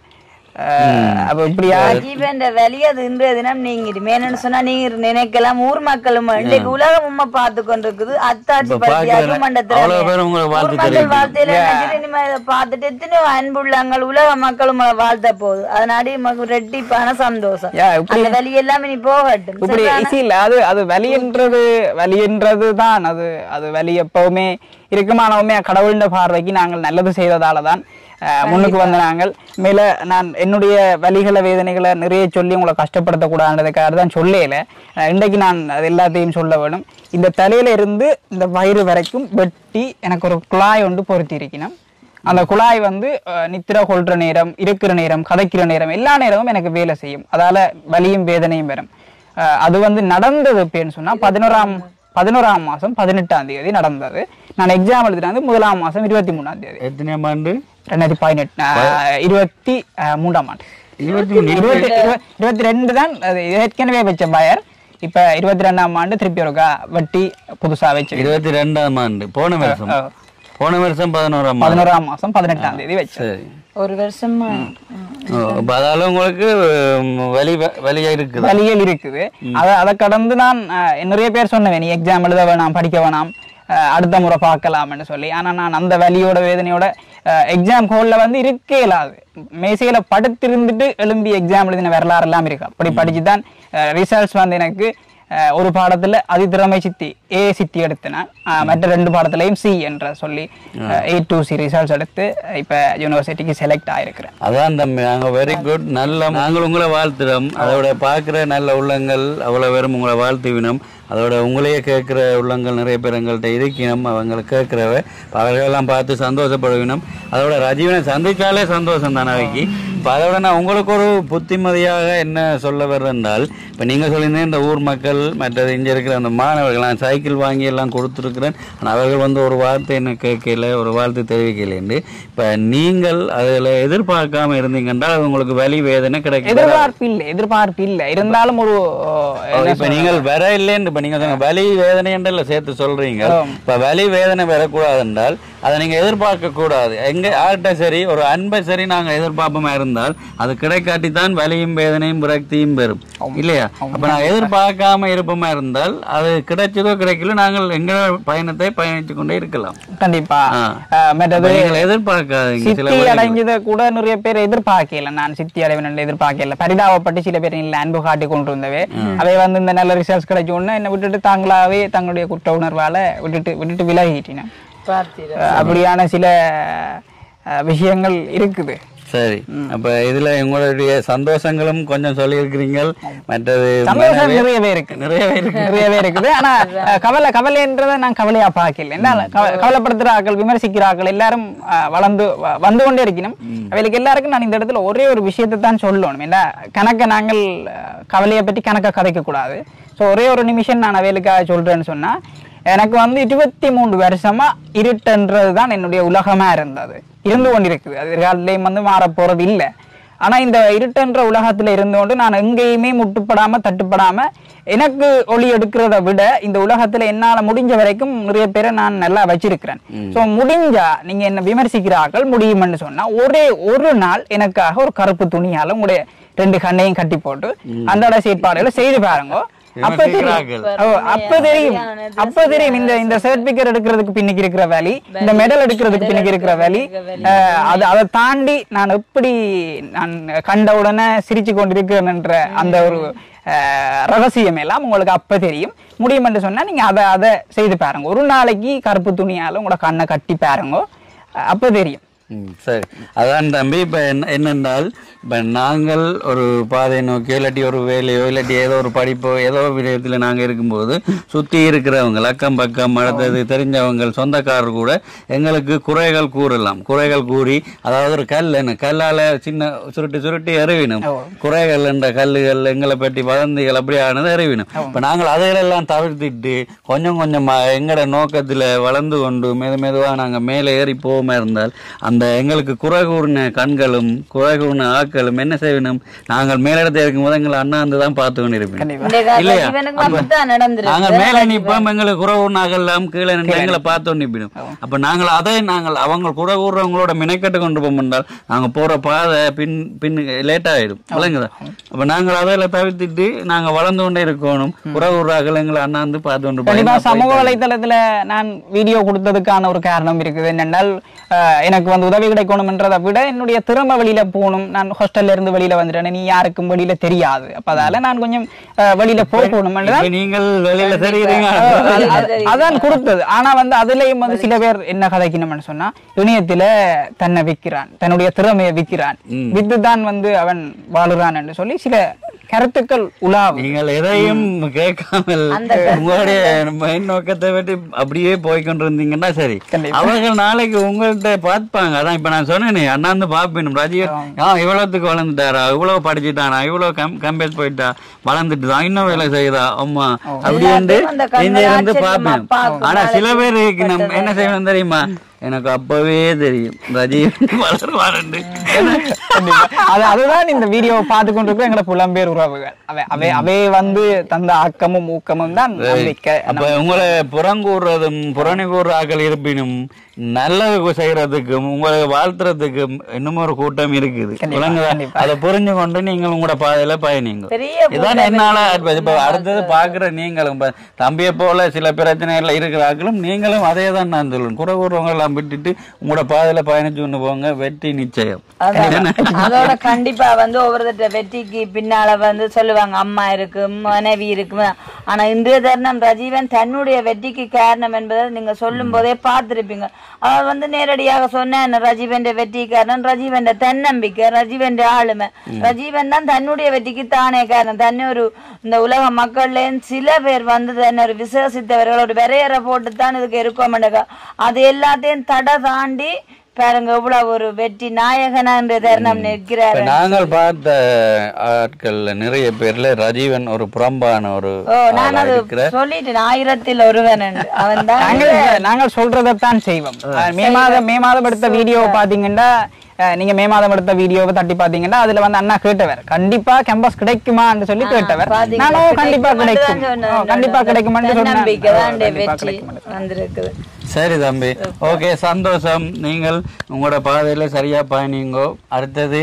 அஹ், அப்ப இப்படியா ஜீவன் வெளியே அது இன்றைய தினம் நீங்க மேனு சொன்னா நீங்க நினைக்கலாம் ஊர் மக்களும் இன்றைக்கு உலகம் உண்மை பார்த்து கொண்டிருக்குது அத்தாட்சி இப்ப பத்தி பார்க்கிற அருமண்டத்துல அவ்வளவு பேர் உங்களை வாழ்த்து ஊர் மக்கள் தெரிவிக்கணும். வாழ்த்தையில நினைச்சிட்டு இனிமே இதை பார்த்துட்டு எத்தனையோ அன்புள்ளங்கள் உலக மக்களும் உங்களை வாழ்த்த போகுது அதனாடி நமக்கு ரெட்டிப்பான சந்தோஷம் Yeah, இப்படி- அந்த வழி எல்லாம் இனி போகட்டும் இப்படி ஈஸி இல்ல அது அது வலின்றது வலின்றது தான் அது அது வலி எப்பவுமே இருக்குமானவுமே கடவுளின் பார்வைக்கு நாங்கள் நல்லது செய்ததால தான் அஹ், முன்னுக்கு வந்த நாங்கள் மேல நான் என்னுடைய வலிகளை வேதனைகளை நிறைய சொல்லி உங்களை கஷ்டப்படுத்தக்கூடாதுன்றதுக்காக தான் சொல்லல அஹ், இன்றைக்கு நான் அது எல்லாத்தையும் சொல்ல வேணும் இந்த தலையில இருந்து இந்த வயிறு வரைக்கும் வெட்டி எனக்கு ஒரு குழாய் ஒன்று பொருத்தி இருக்கணும் அந்த குழாய் வந்து அஹ், நித்திர கொள்ற நேரம் இருக்கிற நேரம் கதைக்கிற நேரம் எல்லா நேரமும் எனக்கு வேலை செய்யும் அதால வலியும் வேதனையும் வரும் அஹ், அது வந்து நடந்தது எப்படின்னு சொன்னா பதினோராம் பதினோராம் மாசம் பதினெட்டாம் தேதி நடந்தது நான் எக்ஸாம் எழுதினது வந்து முதலாம் மாசம் இருபத்தி மூணாம் தேதி எத்தனையாம் ஆண்டு ரெண்டாயிரத்தி பதினெட்டு அஹ், இருபத்தி அஹ், மூன்றாம் ஆண்டு இருபத்தி இருபத்தி இருப- இருபத்தி ரெண்டு தான் அது ஏற்கனவே வச்ச பயர் இப்ப இருபத்தி ரெண்டாம் ஆண்டு திருப்பி ஒருக்கா வட்டி புதுசா வச்சு இருபத்தி ரெண்டாம் ஆண்டு போன வருஷம் ஆ. போன வருஷம் பதினோராம் ஆண்டு பதினோராம் மாசம் பதினெட்டாம் தேதி வச்சேன் சரி ஒரு வருஷமா ஓ, அப்ப அதால உங்களுக்கு உம், வலி வ- வலியா இருக்குது வழிகள் இருக்குது அதை அதை கடந்து நான் அஹ், நிறைய பேர் சொன்னேன் நீ எக்ஸாம் எழுத வேணாம் படிக்க வேணாம் அஹ், அடுத்த முறை பார்க்கலாம்னு சொல்லி ஆனா நான் அந்த வலியோட வேதனையோட எக்ஸாம் ஹோல்ல வந்து இருக்கே இல்லாது மேசையில படுத்திருந்துட்டு எழும்பி எக்ஸாம் எழுதின வரலாறு எல்லாம் இருக்கு அப்படி படிச்சு தான் ரிசல்ட்ஸ் வந்து எனக்கு அஹ், ஒரு பாடத்துல அதிதிறமை சித்தி ஏ சித்தி எடுத்தேன் மற்ற ரெண்டு பாடத்துலயும் சி என்ற சொல்லி ஏ டூ சி ரிசல்ட்ஸ் எடுத்து இப்ப யூனிவர்சிட்டிக்கு செலக்ட் ஆயிருக்கிறேன் அதான் தம்பி நாங்க வெரி குட் நல்ல நாங்கள் உங்களை வாழ்த்துறோம் அதோட பார்க்குற நல்ல உள்ளங்கள் அவ்வளோ பேரும் உங்களை வாழ்த்துவினோம் அதோட உங்களையே கேட்குற உள்ளங்கள் நிறைய பேர் எங்கள்கிட்ட இருக்கணும் அவங்களை கேட்குறவ அவர்களெல்லாம் பார்த்து சந்தோஷப்படுவினோம் அதோட ரஜீவனை சந்திச்சாலே சந்தோஷம் தானே அவைக்கு இப்போ அதோட நான் உங்களுக்கு ஒரு புத்திமதியாக என்ன சொல்ல வர்றேன்றால் இப்போ நீங்கள் சொல்லியிருந்தேன் இந்த ஊர் மக்கள் மற்றது இங்கே இருக்கிற அந்த மாணவர்கள் நான் சைக்கிள் வாங்கி எல்லாம் கொடுத்துருக்குறேன் ஆனால் அவர்கள் வந்து ஒரு வார்த்தை என்ன கேட்கல ஒரு வாழ்த்து தெரிவிக்கலைன்னு இப்போ நீங்கள் அதில் எதிர்பார்க்காம இருந்தீங்கன்னா அது உங்களுக்கு வலி வேதனை கிடைக்கும் எதிர்பார்ப்பு இல்லை எதிர்பார்ப்பு இல்லை இருந்தாலும் ஒரு அஹ், இப்ப நீங்கள் வர இல்லைன்னு இப்ப நீங்க சொன்ன வலி வேதனை என்றல்ல சேர்த்து சொல்றீங்க ஆம். இப்ப வலி வேதனை வரக்கூடாது என்றால் அதை நீங்க எதிர்பார்க்க கூடாது எங்க யார்கிட்ட சரி ஒரு அன்பை சரி நாங்க எதிர்பார்ப்போமா இருந்தால் அது கிடைக்காட்டி தான் வலியும் வேதனையும் விரக்தியும் பெறும் இல்லையா அப்ப நான் எதிர்பார்க்காம இருப்போமா இருந்தால் அது கிடைச்சதோ கிடைக்கல நாங்கள் எங்க பயணத்தை பயணித்து கொண்டே இருக்கலாம் கண்டிப்பா ஆ. அஹ், அப்ப மற்றது நீங்கள் எதிர்பார்க்காதீங்க சில சித்தி வழிகள். அடைஞ்சதை கூட நிறைய பேர் எதிர்பார்க்கல நான் சித்தி அடைவன் எதிர்பார்க்கல பரிதாபப்பட்டு சில பேர் இல்ல அன்பு காட்டி கொண்டு வந்தவே அவை வந்து இந்த நல்ல ரிசல்ட்ஸ் கிடைச்ச உடனே என்னை விட்டுட்டு தாங்களாவே தங்களுடைய குற்ற உணர்வால விட்டுட்டு விட்டுட்டு விலகிட்டினேன் பார்த்தீரா அஹ், அப்படியான சில அஹ், விஷயங்கள் இருக்குது சரி அப்ப இதுல உங்களுடைய சந்தோஷங்களும் கொஞ்சம் சொல்லியிருக்கிறீங்க மற்றது சந்தோஷம் மனைவி- நிறையவே இருக்கு நிறையவே இருக்கு நிறையவே இருக்குது ஆனா அஹ், கவலை கவலைன்றதை நான் கவலையா பார்க்கல என்ன கவ- கவலைப்படுத்துற ஆக்கள் விமர்சிக்கிற ஆக்கள் எல்லாரும் அஹ், வளர்ந்து வ- வந்து கொண்டே இருக்கணும் அவளுக்கு எல்லாருக்கும் நான் இந்த இடத்துல ஒரே ஒரு விஷயத்தை தான் சொல்லணும் என்ன கணக்க நாங்கள் அஹ், கவலையை பற்றி கணக்க கதைக்க கூடாது ஸோ ஒரே ஒரு நிமிஷம் நான் அவைகளுக்காக சொல்றேன்னு சொன்னா எனக்கு வந்து இருபத்தி மூன்று வருஷமா இருட்டுன்றது தான் என்னுடைய உலகமா இருந்தது இருந்து கொண்டிருக்குது அது எதிர்காலத்திலையும் வந்து மாறப் போறது இல்லை ஆனா இந்த இருட்டென்ற உலகத்துல இருந்தோண்டு நான் எங்கேயுமே முட்டுப்படாம தட்டுப்படாம எனக்கு ஒளி எடுக்கிறத விட இந்த உலகத்துல என்னால முடிஞ்ச வரைக்கும் நிறைய பேரை நான் நல்லா வச்சிருக்கிறேன் சோ முடிஞ்சா நீங்க என்ன விமர்சிக்கிறார்கள் முடியும்னு சொன்னா ஒரே ஒரு நாள் எனக்காக ஒரு கருப்பு துணியால உங்களுடைய ரெண்டு கண்ணையும் கட்டி போட்டு அன்றாட செயற்பாடுகளை செய்து பாருங்க அப்ப தெரியும் விமர்சிக்கிறார்கள். ஓ, அப்ப தெரியும் அப்ப தெரியும் இந்த இந்த சர்டிபிகேட் எடுக்கிறதுக்கு பின்னுக்கு இருக்கிற வேலி இந்த மெடல் எடுக்கிறதுக்கு பின்னுக்கு இருக்கிற வேலி அஹ், அது அதை தாண்டி நான் எப்படி நான் கண்ட உடனே சிரிச்சு கொண்டிருக்கிறேன்ற அந்த ஒரு அஹ், ரகசியம் எல்லாம் உங்களுக்கு அப்ப தெரியும் முடியும் என்று சொன்னா நீங்க அதை அதை செய்து பாருங்க ஒரு நாளைக்கு கருப்பு துணியால உங்களோட கண்ணை கட்டி பாருங்க அஹ், அப்ப தெரியும் ம், சரி அதான் தம்பி இப்போ என்ன என்னென்றால் இப்போ நாங்கள் ஒரு பாதையை நோக்கியோ இல்லாட்டி ஒரு வேலையோ இல்லாட்டி ஏதோ ஒரு படிப்போ ஏதோ ஒரு விடயத்தில் நாங்கள் இருக்கும்போது சுற்றி இருக்கிறவங்க அக்கம் பக்கம் அடுத்தது தெரிஞ்சவங்க சொந்தக்காரர் கூட எங்களுக்கு குறைகள் கூறலாம் குறைகள் கூறி அதாவது ஒரு கல் என்ன கல்லால் சின்ன சுருட்டி சுருட்டி எறிவினும் குறைகள் என்ற கல்லுகள் எங்களை பற்றி வதந்திகள் அப்படியானது எறிவினும் இப்போ நாங்கள் அதையெல்லாம் தவிர்த்துட்டு கொஞ்சம் கொஞ்சமாக எங்களோட நோக்கத்தில் வளர்ந்து கொண்டு மெது மெதுவாக நாங்கள் மேலே ஏறி போகாம இருந்தால் அந்த எங்களுக்கு குறை கூறின கண்களும் குறை கூறின ஆட்களும் என்ன செய்யணும் நாங்கள் மேலிடத்தில் இருக்கும்போது எங்களை அண்ணாந்து தான் பார்த்து கொண்டு இருப்போம் கண்டிப்பா இந்த காலத்துல இல்லையா? இவனுக்கு அப்படித்தான் நடந்திருக்கு நாங்கள் மேலே நிற்போம் எங்களுக்கு குறை கூறினாகலாம் கீழே நின்று எங்களை பார்த்து நிற்பிடும் அப்ப நாங்கள் அதை நாங்கள் அவங்க குறை கூறுறவங்களோட மினைக்கட்டு கொண்டு போக முடிந்தால் நாங்க போற பாதை பின் பின் லேட் ஆயிடும் விளங்குதா அப்ப நாங்கள் அதில் தவிர்த்துட்டு நாங்க வளர்ந்து கொண்டே இருக்கணும் குறை கூறுறார்கள் எங்களை அண்ணாந்து பார்த்து கொண்டு கண்டிப்பா பயந்தா சமூக வலைத்தளத்துல நான் வீடியோ கொடுத்ததுக்கான ஒரு காரணம் இருக்குது என்னென்னால் அஹ், எனக்கு வந்து உதவி கிடைக்கணும்ன்றதை விட என்னுடைய திறமை வெளியில போகணும் நான் ஹாஸ்டல்ல இருந்து வெளியில வந்துட்டேன் நீ யாருக்கும் வெளியில தெரியாது அப்ப அதால நான் கொஞ்சம் அஹ், வெளியில போகணும் இப்ப நீங்கள் வெளியில தெரியுறீங்க அதான் கொடுத்தது ஆனா வந்து அதுலயும் வந்து சில பேர் என்ன கதைக்கணும்னு சொன்னா இணையத்துல தன்னை விற்கிறான் தன்னுடைய திறமையை விற்கிறான் வித்து தான் வந்து அவன் வாழுறான் என்று சொல்லி சில கருத்துக்கள் உலாவும் நீங்கள் எதையும் கேட்காமல் உங்களுடைய மைண்ட் நோக்கத்தை பற்றி அப்படியே போய் கொண்டிருந்தீங்கன்னா சரி கண்டிப்பா. அவர்கள் நாளைக்கு உங்கள்கிட்ட பார்ப்பாங்க அதான் இப்ப நான் சொன்னேனே அண்ணாந்து பார்ப்பேன் ரஜிகர் ஆ இவ்வளவுக்கு வளர்ந்துட்டாரா இவ்வளவு படிச்சுட்டானா இவ்வளவு கம் கம்பேர் போயிட்டா வளர்ந்துட்டு தான் இன்னும் வேலை செய்யுதா அம்மா அப்படி வந்து எல்லாத்தையும் அந்த கண்கள் இங்க இருந்து ஆச்சரியமா பார்ப்பேன் பார்க்கும். ஆனா சில பேருக்கு நம்ம என்ன செய்யணும் தெரியுமா எனக்கு அப்பவே தெரியும் ரஜினி வளருவாருன்னு கண்டிப்பா. அது அதுதான் இந்த வீடியோவை பார்த்து கொண்டிருக்கிற எங்களை புலம்பெயர் உறவுகள் அவை அவை அவை வந்து தந்த ஆக்கமும் ஊக்கமும் தான் நம்பிக்கை அப்ப உங்களை புறங்கூறுறதும் புறணி கூறுற ஆக்கள் இருப்பினும் நல்லது செய்யறதுக்கும் உங்களை வாழ்த்துறதுக்கும் இன்னும் ஒரு கூட்டம் இருக்குது கண்டிப்பா, விளங்குதா? கண்டிப்பா. அதை புரிஞ்சு கொண்டு நீங்கள் உங்களோட பாதையில பயணிங்க பெரிய இதான் என்னால advice. இப்ப அடுத்தது பாக்குற நீங்களும் இப்ப தம்பியை போல சில பிரச்சனைகள் இருக்கிற ஆக்களும் நீங்களும் அதே தான் நான் சொல்லுவேன் குறை கூறுறவங்க எல்லாம் எல்லாம் விட்டுட்டு உங்களோட பாதையில பயணிச்சு கொண்டு போங்க வெற்றி நிச்சயம் அதான். அதோட கண்டிப்பா வந்து ஒவ்வொருத்தட்ட வெற்றிக்கு பின்னால வந்து சொல்லுவாங்க அம்மா இருக்கு மனைவி இருக்கு ஆனா இன்றைய தருணம் ரஜீவன் தன்னுடைய வெற்றிக்கு காரணம் என்பதை நீங்க சொல்லும் போதே பார்த்திருப்பீங்க அவர் வந்து நேரடியாக சொன்ன ரஜீவன் வெற்றி காரணம் ரஜீவன் தன்னம்பிக்கை ரஜீவன் ஆளுமை ரஜீவன் தான் தன்னுடைய வெற்றிக்கு தானே காரணம் தன்னை ஒரு இந்த உலக மக்கள்ல சில பேர் வந்து தன்னை ஒரு விசுவசித்தவர்கள் ஒரு வரையறை போட்டு தான் இதுக்கு இருக்கோம் அது எல்லாத்தையும் தடை தாண்டி பாருங்க இவ்வளவு ஒரு வெற்றி நாயகனா என்ற தருணம் நிற்கிறாரு இப்ப நாங்கள் பார்த்த ஆட்கள்ல நிறைய பேர்ல ரஜீவன் ஒரு புறம்பான ஒரு ஓ நான் ஆளா அது இருக்கிற சொல்லிட்டேன் ஆயிரத்தில் ஒருவன் அவன் தான் நாங்கள் நாங்கள் சொல்றதைத்தான் செய்வோம் அஹ் மே மாதம் மே மாதம் எடுத்த வீடியோ பாத்தீங்கன்னா அஹ் நீங்க மே மாதம் எடுத்த வீடியோவை தட்டி பாத்தீங்கன்னா அதுல வந்து அண்ணா கேட்டவர் கண்டிப்பா கேம்பஸ் கிடைக்குமான்னு சொல்லி கேட்டவர் பாத்தீங்களா? நானும் கண்டிப்பா கிடைக்கும் கிடைக்கும் மட்டும்தான் ஓ, கண்டிப்பா சொன்னேன். கிடைக்கும்னு சொன்னேன் தன்னம்பிக்கை தான் கண்டிப்பா வெற்றி கிடைக்கும் வந்திருக்குது சரி தம்பி ஓகே சந்தோஷம் நீங்கள் உங்களோட பாதையில சரியா பயணிங்கோ அடுத்தது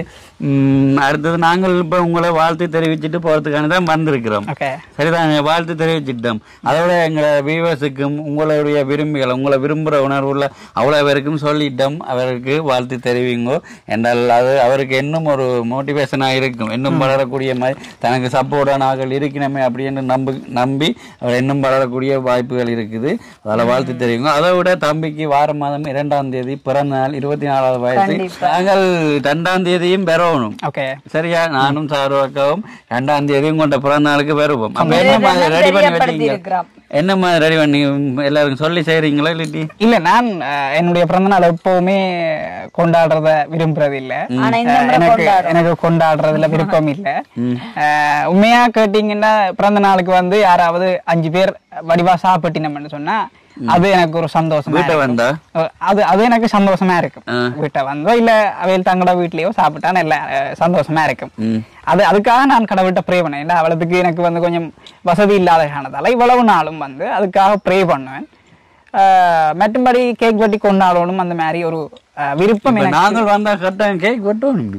ம், அடுத்தது நாங்கள் இப்ப உங்களை வாழ்த்து தெரிவிச்சுட்டு போறதுக்கான தான் வந்திருக்கிறோம் ஓகே சரிதான் வாழ்த்து தெரிவிச்சிட்டோம் அதோட எங்களை வியூவர்ஸுக்கும் உங்களுடைய விரும்பிகள் உங்களை விரும்புகிற உணர்வுள்ள அவ்வளோ பேருக்கும் சொல்லிட்டோம் அவருக்கு வாழ்த்து தெரிவிங்கோ என்றால் அது அவருக்கு இன்னும் ஒரு மோட்டிவேஷனாக இருக்கும் இன்னும் வளரக்கூடிய மாதிரி தனக்கு சப்போர்டான ஆட்கள் இருக்கணுமே அப்படின்னு நம்பி நம்பி அவர் இன்னும் வளரக்கூடிய வாய்ப்புகள் இருக்குது அதில் வாழ்த்து தெரிவிங்க அதை விட தம்பிக்கு வார மாதம் இரண்டாம் தேதி பிறந்த நாள் இருபத்தி நாலாவது வயசு நாங்கள் ரெண்டாம் தேதியும் பெறணும் ஓகே சரியா நானும் சாரு அக்காவும் ரெண்டாம் தேதி உங்கள்கிட்ட பிறந்த நாளுக்கு வருவோம் அப்ப என்ன மாதிரி ரெடி பண்ணி தெரியப்படுத்தி வச்சீங்க இருக்கிறோம் என்ன மாதிரி ரெடி பண்ணி எல்லாருக்கும் சொல்லி செய்றீங்களா இல்லாட்டி இல்ல நான் அஹ், என்னுடைய பிறந்த நாள் எப்பவுமே கொண்டாடுறத விரும்புறது இல்ல ஆனா இந்த அஹ், முறை எனக்கு கொண்டாடுறோம். எனக்கு கொண்டாடுறதுல விருப்பம் இல்ல அஹ், உண்மையா கேட்டீங்கன்னா பிறந்த நாளுக்கு வந்து யாராவது அஞ்சு பேர் வடிவா சாப்பிட்டினோம்னு சொன்னா அது எனக்கு ஒரு சந்தோஷமா வீட்டை இருக்கும். வந்தா அஹ், அது அது எனக்கு சந்தோஷமா இருக்கும் ஆ. வீட்டை வந்தோ இல்ல அவையில் தங்களோட வீட்லயோ சாப்பிட்டா நல்ல அஹ், சந்தோஷமா இருக்கும் ம். அது அதுக்காக நான் கடவுள்கிட்ட ப்ரே பண்ணேன் இல்லை அவளுக்கு எனக்கு வந்து கொஞ்சம் வசதி இல்லாத காரணத்தால இவ்வளவு நாளும் வந்து அதுக்காக ப்ரே பண்ணுவேன் ஆஹ் மற்றும்படி கேக் வெட்டி கொண்டாடணும் அந்த மாதிரி ஒரு ஆஹ் விருப்பம் இப்ப எனக்கு நாங்கள் வந்தா கரெக்டாக கேக் வெட்டணும்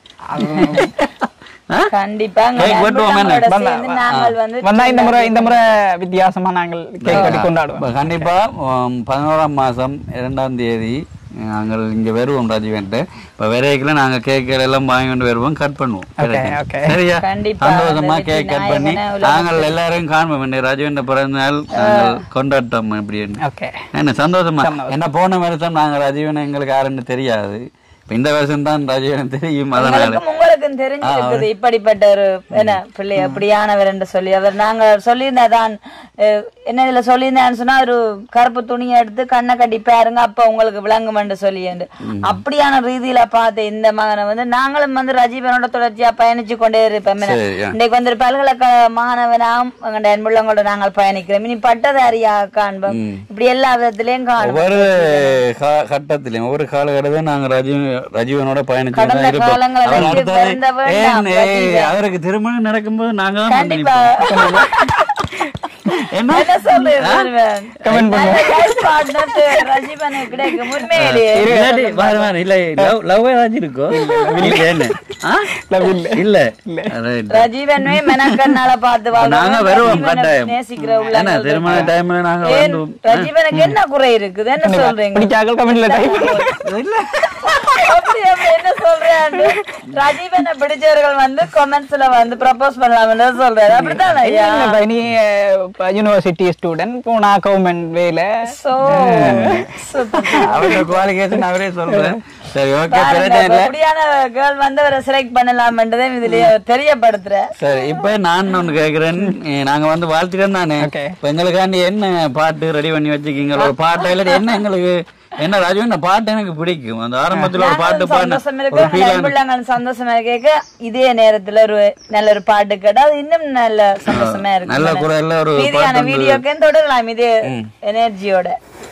கண்டிப்பா அங்க கேக் வெட்டுவோம் என்ன? நண்பர்களோட வந்தா- சேர்ந்து நாங்கள் வந்து வந்தா இந்த முறை இந்த முறை வித்தியாசமா நாங்கள் கேக் வெட்டி கொண்டாடுவோம் இப்ப கண்டிப்பா உம், பதினோராம் மாசம் இரண்டாம் தேதி நாங்கள் இங்க வருவோம் ராஜீவன்ட்டு இப்ப விரைக்குள்ள நாங்க கேக்குகள் எல்லாம் வாங்கி கொண்டு வருவோம் கட் பண்ணுவோம் Okay, okay. சரியா கண்டிப்பா, சந்தோஷமா அந்த கேக் கட் வெற்றி பண்ணி நாயகனை உலகத்துக்கு- நாங்கள் எல்லாரும் காண்போம் இந்த ராஜீவன் பிறந்த நாள் நாங்கள் கொண்டாட்டோம் அப்படின்னு ஓகே என்ன சந்தோஷமா சந்தோஷம். என்ன போன வருஷம் நாங்க ராஜீவன் எங்களுக்கு யாருன்னு தெரியாது இப்ப இந்த வருஷம் தான் ராஜீவன் தெரியும் அதனால உங்களுக்கும் உங்களுக்கும் தெரிஞ்சிருக்குது இப்படிப்பட்ட ஒரு என்ன பிள்ளை அப்படியானவர் என்று சொல்லி அவர் நாங்க சொல்லியிருந்தாதான் அஹ், என்ன இதுல சொல்லியிருந்தான்னு சொன்னா ஒரு கருப்பு துணியை எடுத்து கண்ணை கட்டி பாருங்க அப்ப உங்களுக்கு விளங்கும் என்று சொல்லி என்று. அப்படியான ரீதியில பார்த்த இந்த மகனை வந்து நாங்களும் வந்து ரஜீவனோட தொடர்ச்சியா பயணிச்சு கொண்டே இருப்போம் என்ன? சரி, ஆ. இன்றைக்கு வந்து ஒரு பல்கலைக்கழக மாணவனாம் எங்களுடைய அன்புள்ளங்களோட நாங்கள் பயணிக்கிறோம் இனி பட்டதாரியா காண்போம் இப்படி எல்லா விதத்திலையும் காண்போம் ஒவ்வொரு கா- கட்டத்திலும் ஒவ்வொரு காலகட்டத்திலும் நாங்க ரஜீவ் ரஜீவனோட பயணிச்சு கடந்த தான் இருப்போம் காலங்களை அவர் வெற்றி அடுத்தது பெறுந்த வேண்டாம், ஏன், ஏய், ரஜீவன். அவருக்கு திருமணம் நடக்கும்போது நாங்க தான் வந்து கண்டிப்பா நிற்போம். என்ன என்ன சொல்றேன் ஒருவன்? Comment பண்ணுங்க. நல்ல life partner து ரஜிபனுக்கு கிடைக்கும் உண்மையிலேயே இல்லாட்டி பாரு, பாரு, இல்ல love- love ஏதாச்சும் இருக்கோ இல்ல என்ன ஆ? இல்ல Right. ரஜீவனே மெனக்கண்ணால பார்த்து வாழ்றவன். நாங்க வருவோம் ரஜீவனை கட்டாயம் நேசிக்கிற என்ன உள்ளங்கள் திருமண இருக்கு. டைம்ல நாங்க ஏன் வந்து ரஜீவனுக்கு என்ன குறை இருக்குது என்ன சொல்றீங்க பிடிச்சாக்கள் கமெண்ட்ல டைப் அப்படி அப்படி என்ன சொல்றேன் ரஜீவனை பிடிச்சவர்கள் வந்து கமெண்ட்ஸ்ல வந்து ப்ரப்போஸ் பண்ணலாம்னு சொல்றாரு அப்படித்தான் ஐயா நீ யூனிவர்சிட்டி ஸ்டூடெண்ட் போனா கவர்மெண்ட் வேலை சோ அவரோட குவாலிஃபிகேஷன் அவரே சொல்றேன் சரி ஓகே பாருங்க, பிரச்சனை இல்ல அப்படியான கேர்ள் வந்து அவரை செலக்ட் பண்ணலாம்ன்றதை இதுல தெரியப்படுத்துற சரி இப்ப நான் ஒண்ணு கேக்குறேன் ஏ, நாங்க வந்து வாழ்த்துக்கிறோம் தானே Okay. இப்ப எங்களுக்காண்டி என்ன பாட்டு ரெடி பண்ணி வச்சிருக்கீங்க ஒரு பாட்டு இல்லாட்டி என்ன எங்களுக்கு என்ன ராஜு இந்த பாட்டு எனக்கு பிடிக்கும் அந்த ஆரம்பத்துல ஒரு பாட்டு பாடின சந்தோஷம் ஒரு இருக்கு feel ஆன- அன்புள்ளங்கள் சந்தோஷமா கேட்க இதே நேரத்துல ஒரு நல்ல ஒரு பாட்டு கேட்டா அது இன்னும் நல்ல சந்தோஷமா இருக்கு நல்ல குரல்ல ஒரு மீதியான பாட்டு வந்து- வீடியோக்கு தொடரலாம் இதே எனர்ஜியோட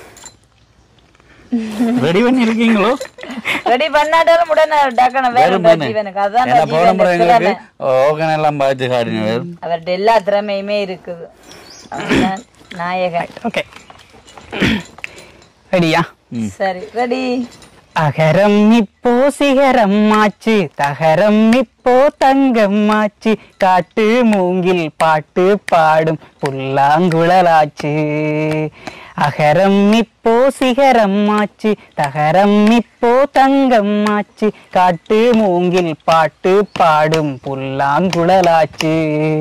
ரெடி பண்ணி இருக்கீங்களோ ரெடி பண்ணாட்டாலும் உடனே டக்குனு வேற வெறும் தானே. ஜீவனுக்கு அதுதான் ஏன்னா போன ரஜீவன் முறை எங்களுக்கு திறமை. ஓகன் எல்லாம் பார்த்து காடினவர் அவர்கிட்ட எல்லா திறமையுமே இருக்குது அவர்தான் நாயகன் ஓகே ரெடியா சரி ரெடி அகரம் இப்போ சிகரம் ஆச்சு தகரம் இப்போ தங்கம் ஆச்சு காட்டு மூங்கில் பாட்டு பாடும் புல்லாங்குழலாச்சு அகரம் இப்போ சிகரம் ஆச்சு தகரம் இப்போ தங்கம் ஆச்சு காட்டு மூங்கில் பாட்டு பாடும் புல்லாங்குழலாச்சு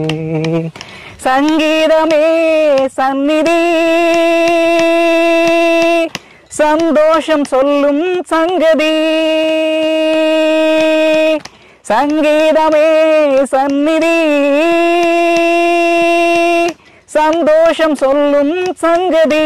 சங்கீதமே சந்நிதி சந்தோஷம் சொல்லும் சங்கதி சங்கீதமே சந்நிதி சந்தோஷம் சொல்லும் சங்கதி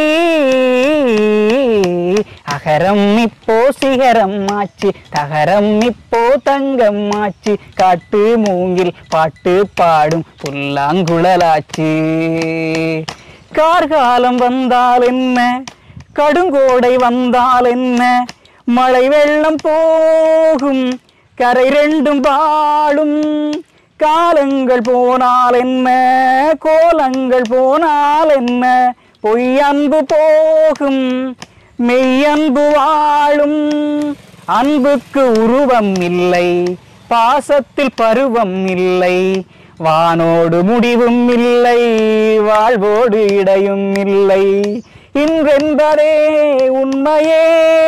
அகரம் இப்போ சிகரம் ஆச்சு தகரம் இப்போ தங்கம் ஆச்சு காட்டு மூங்கில் பாட்டு பாடும் புல்லாங்குழலாச்சு கார்காலம் வந்தால் என்ன கடுங்கோடை வந்தால் என்ன மழை வெள்ளம் போகும் கரை ரெண்டும் பாடும் காலங்கள் போனால் என்ன கோலங்கள் போனால் என்ன பொய்யன்பு போகும் மெய்யன்பு வாழும் அன்புக்கு உருவம் இல்லை பாசத்தில் பருவம் இல்லை வானோடு முடிவும் இல்லை வாழ்வோடு இடையும் இல்லை இன்றென்பதே உண்மையே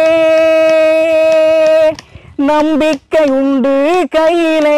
நம்பிக்கை உண்டு கையிலே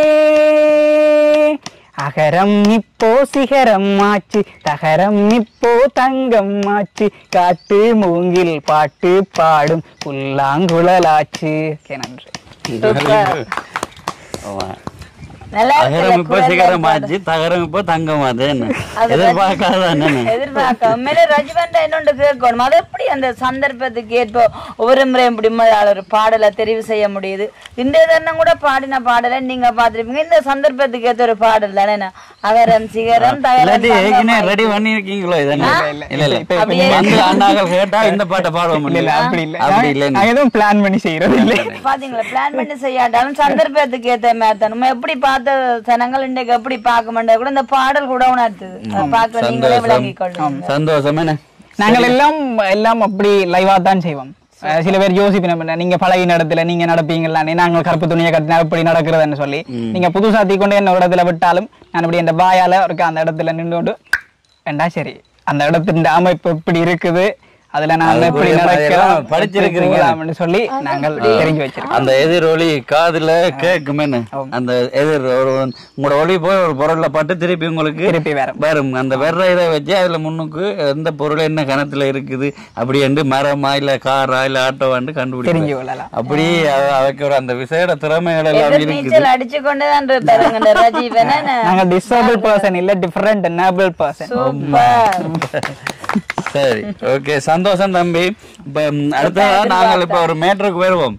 அகரம் இப்போ சிகரம் ஆச்சு தகரம் இப்போ தங்கம் ஆச்சு காட்டு மூங்கில் பாட்டு பாடும் புல்லாங்குழலாச்சு ஓகே, நன்றி ஆமா. நல்லா அகரம் இருக்குல்ல இப்போ குரல் சிகரம் பாடு. ஆச்சு தகரம் இப்போ தங்கம் அது என்ன அது எதிர்பார்க்காத என்ன எதிர்பார்க்க உண்மையிலே ரஜிவன்டா என்னொன்று கேட்கணும் அது எப்படி அந்த சந்தர்ப்பத்துக்கு ஏற்ப ஒவ்வொரு முறையும் இப்படி முதலாளி ஒரு பாடலை தெரிவு செய்ய முடியுது இந்த தருணம் கூட பாடின பாடலை நீங்க பார்த்திருப்பீங்க இந்த சந்தர்ப்பத்துக்கு ஏற்ற ஒரு பாடல் தானே என்ன? அகரம் சிகரம் தகரம் இல்லாட்டி தங்கம் ஏற்கனவே ஆயிடுச்சு. ரெடி பண்ணிருக்கீங்களோ இதென்ன இல்ல, இல்ல இல்ல இப்ப- இப்ப அப்படியே நீங்க- வந்து அண்ணாக்கள் கேட்டா இந்த பாட்டை பாடுவோம் இல்ல இல்ல அப்படி இல்ல அப்படி நான் இல்லைன்னு நான் எதுவும் பிளான் பண்ணி செய்யறது இல்லை பாத்தீங்களா பிளான் பண்ணி செய்யாட்டாலும் சந்தர்ப்பத்துக்கு ஏத்த மாதிரி தான் நம்ம எப்படி பார்த்த சனங்கள் இன்னைக்கு எப்படி பார்க்க மாட்டேன் கூட இந்த பாடல் கூட உணர்த்துது அதை பார்க்க நீங்களே விளங்கிக் கொள்ளுங்க சந்தோஷம் என்ன நாங்கள் எல்லாம் எல்லாம் அப்படி லைவா தான் செய்வோம் அஹ் சில பேர் யோசிப்பின நீங்க பழகின இடத்துல நீங்க நடப்பீங்களானே நாங்கள் கருப்பு துணியை கட்டினா இப்படி நடக்கிறதுன்னு சொல்லி நீங்க புதுசா தீக்கொண்டு என்ன ஒரு இடத்துல விட்டாலும் நான் இப்படி இந்த பாயால இருக்க அந்த இடத்துல நின்று வேண்டா சரி அந்த இடத்தின் அமைப்பு இப்படி இருக்குது அதுல நான் அது எப்படி புரியுது, நடக்கலாம் அதெல்லாம் படிச்சிருக்கிறீங்க. படிச்சிருக்கீங்களாம்னு சொல்லி நாங்கள் தெரிஞ்சு வச்சிருக்கோம் அந்த எதிரொலி காதுல கேக்குமேன்னு அந்த எதிர் ஒரு உங்களோட ஒளி போய் ஒரு பொருள்ல பட்டு திருப்பி உங்களுக்கு திருப்பி வேற வரும் அந்த வெற இதை வச்சு அதுல முன்னுக்கு எந்த பொருள் என்ன கணத்துல இருக்குது அப்படி என்று மரமா இல்ல காரா இல்ல ஆட்டோவான்னு தெரிஞ்சு கண்டுபிடிக்கும் கொள்ளலாம் அப்படி அவ- அவைக்கு ஒரு அந்த விசேட திறமைகள் எல்லாம் எதிர் இருக்குது நீச்சல் அடிச்சு கொண்டுதான் இருப்பாருங்க இந்த ரஜீவன் நாங்க டிசேபிள் பர்சன் இல்ல டிஃபரெண்ட் எனேபிள் பர்சன் சூப்பர் சரி ஓகே சந்தோஷம் தம்பி இப்ப ம், அடுத்ததா நாங்கள் இப்ப ஒரு மேட்டருக்கு வருவோம்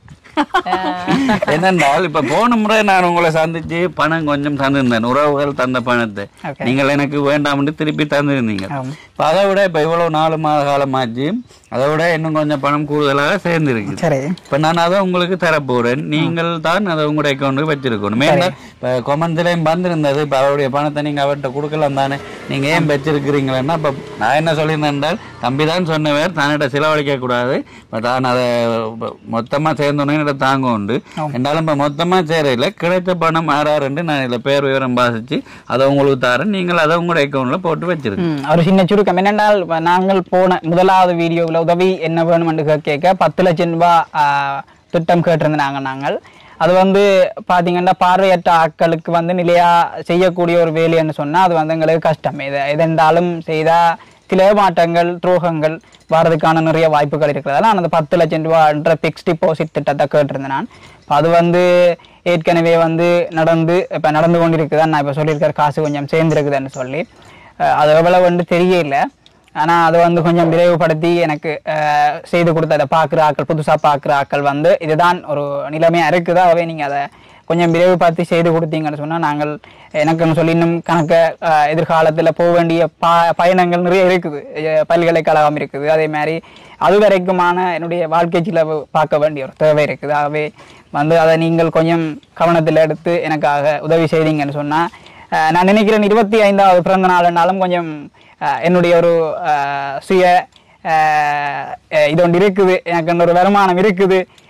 என்னென்றால் இப்ப போன முறை நான் உங்களை சந்திச்சு பணம் கொஞ்சம் தந்திருந்தேன் உறவுகள் தந்த பணத்தை Okay. நீங்கள் எனக்கு வேண்டாம்னு திருப்பி தந்திருந்தீங்க ஆமா. இப்ப அதை விட இப்ப இவ்வளவு நாலு மாத காலமாச்சு அதை விட இன்னும் கொஞ்சம் பணம் கூடுதலாக சேர்ந்துருக்கு சரி இப்ப நான் அதை உங்களுக்கு தரப்போறேன் நீங்கள் தான் அதை உங்களுடைய அக்கௌண்ட்டுக்கு வச்சிருக்கணும் மேல இப்ப கொமன்ஸ்லயும் வந்திருந்தது இப்ப அவருடைய பணத்தை நீங்க அவர்கிட்ட கொடுக்கலாம் தானே நீங்க ஏன் வச்சிருக்கிறீங்களா இப்ப நான் என்ன சொல்லியிருந்தேன் என்றால் தம்பி தான் சொன்னவர் தன்னிட செலவழிக்க கூடாது பட் நான் அதை இப்ப மொத்தமா சேர்ந்தோன்னே என்னிட தாங்க உண்டு என்றாலும் இப்ப மொத்தமா சேரையில கிடைத்த பணம் ஆறாருன்னு நான் இதுல பேர் விவரம் பாசிச்சு அதை உங்களுக்கு தரேன் நீங்கள் அதை உங்களுடைய அக்கௌண்ட்ல போட்டு வச்சிருக்கீங்க ம், ஒரு சின்ன சுருக்கம் என்னென்றால் இப்ப நாங்கள் போன முதலாவது வீடியோவில் உதவி என்ன வேணும்னு கே- கேட்க பத்து லட்சம் ரூபாய் ஆ, திட்டம் கேட்டிருந்தாங்க நாங்கள் அது வந்து பாத்தீங்கன்னா பார்வையற்ற ஆட்களுக்கு வந்து நிலையா செய்யக்கூடிய ஒரு வேலைன்னு சொன்னா அது வந்து எங்களுக்கு கஷ்டம் இது எதென்றாலும் செய்தா சில மாற்றங்கள் துரோகங்கள் வர்றதுக்கான நிறைய வாய்ப்புகள் இருக்கிறதால நான் அந்த பத்து லட்சம் ரூபான்ற பிக்ஸ் டிபாசிட் திட்டத்தை கேட்டிருந்தேன் நான் இப்ப அது வந்து ஏற்கனவே வந்து நடந்து இப்ப நடந்து கொண்டிருக்குதான் நான் இப்ப சொல்லியிருக்கிற காசு கொஞ்சம் சேர்ந்துருக்குதுன்னு சொல்லி அஹ் அது எவ்வளவு வந்து தெரியல ஆனா அதை வந்து கொஞ்சம் விரைவுபடுத்தி எனக்கு அஹ், செய்து கொடுத்த அதை பார்க்குற ஆட்கள் புதுசா பார்க்குற ஆட்கள் வந்து இதுதான் ஒரு நிலைமையா இருக்குது ஆகவே நீங்க அதை கொஞ்சம் விரைவுபடுத்தி செய்து கொடுத்தீங்கன்னு சொன்னா நாங்கள் எனக்குன்னு சொல்லி இன்னும் கணக்க அஹ், எதிர்காலத்துல போக வேண்டிய ப பயணங்கள் நிறைய இருக்குது அஹ், பல்கலைக்கழகம் இருக்குது அதே மாதிரி அது வரைக்குமான என்னுடைய வாழ்க்கை செலவு பார்க்க வேண்டிய ஒரு தேவை இருக்குது ஆகவே வந்து அதை நீங்கள் கொஞ்சம் கவனத்தில் எடுத்து எனக்காக உதவி செய்தீங்கன்னு சொன்னா அஹ் நான் நினைக்கிறேன் இருபத்தி ஐந்தாவது பிறந்த நாள்னாலும் கொஞ்சம் அஹ் என்னுடைய ஒரு அஹ், சுய அஹ், அஹ் இது ஒன்று இருக்குது எனக்கு ஒரு வருமானம் இருக்குது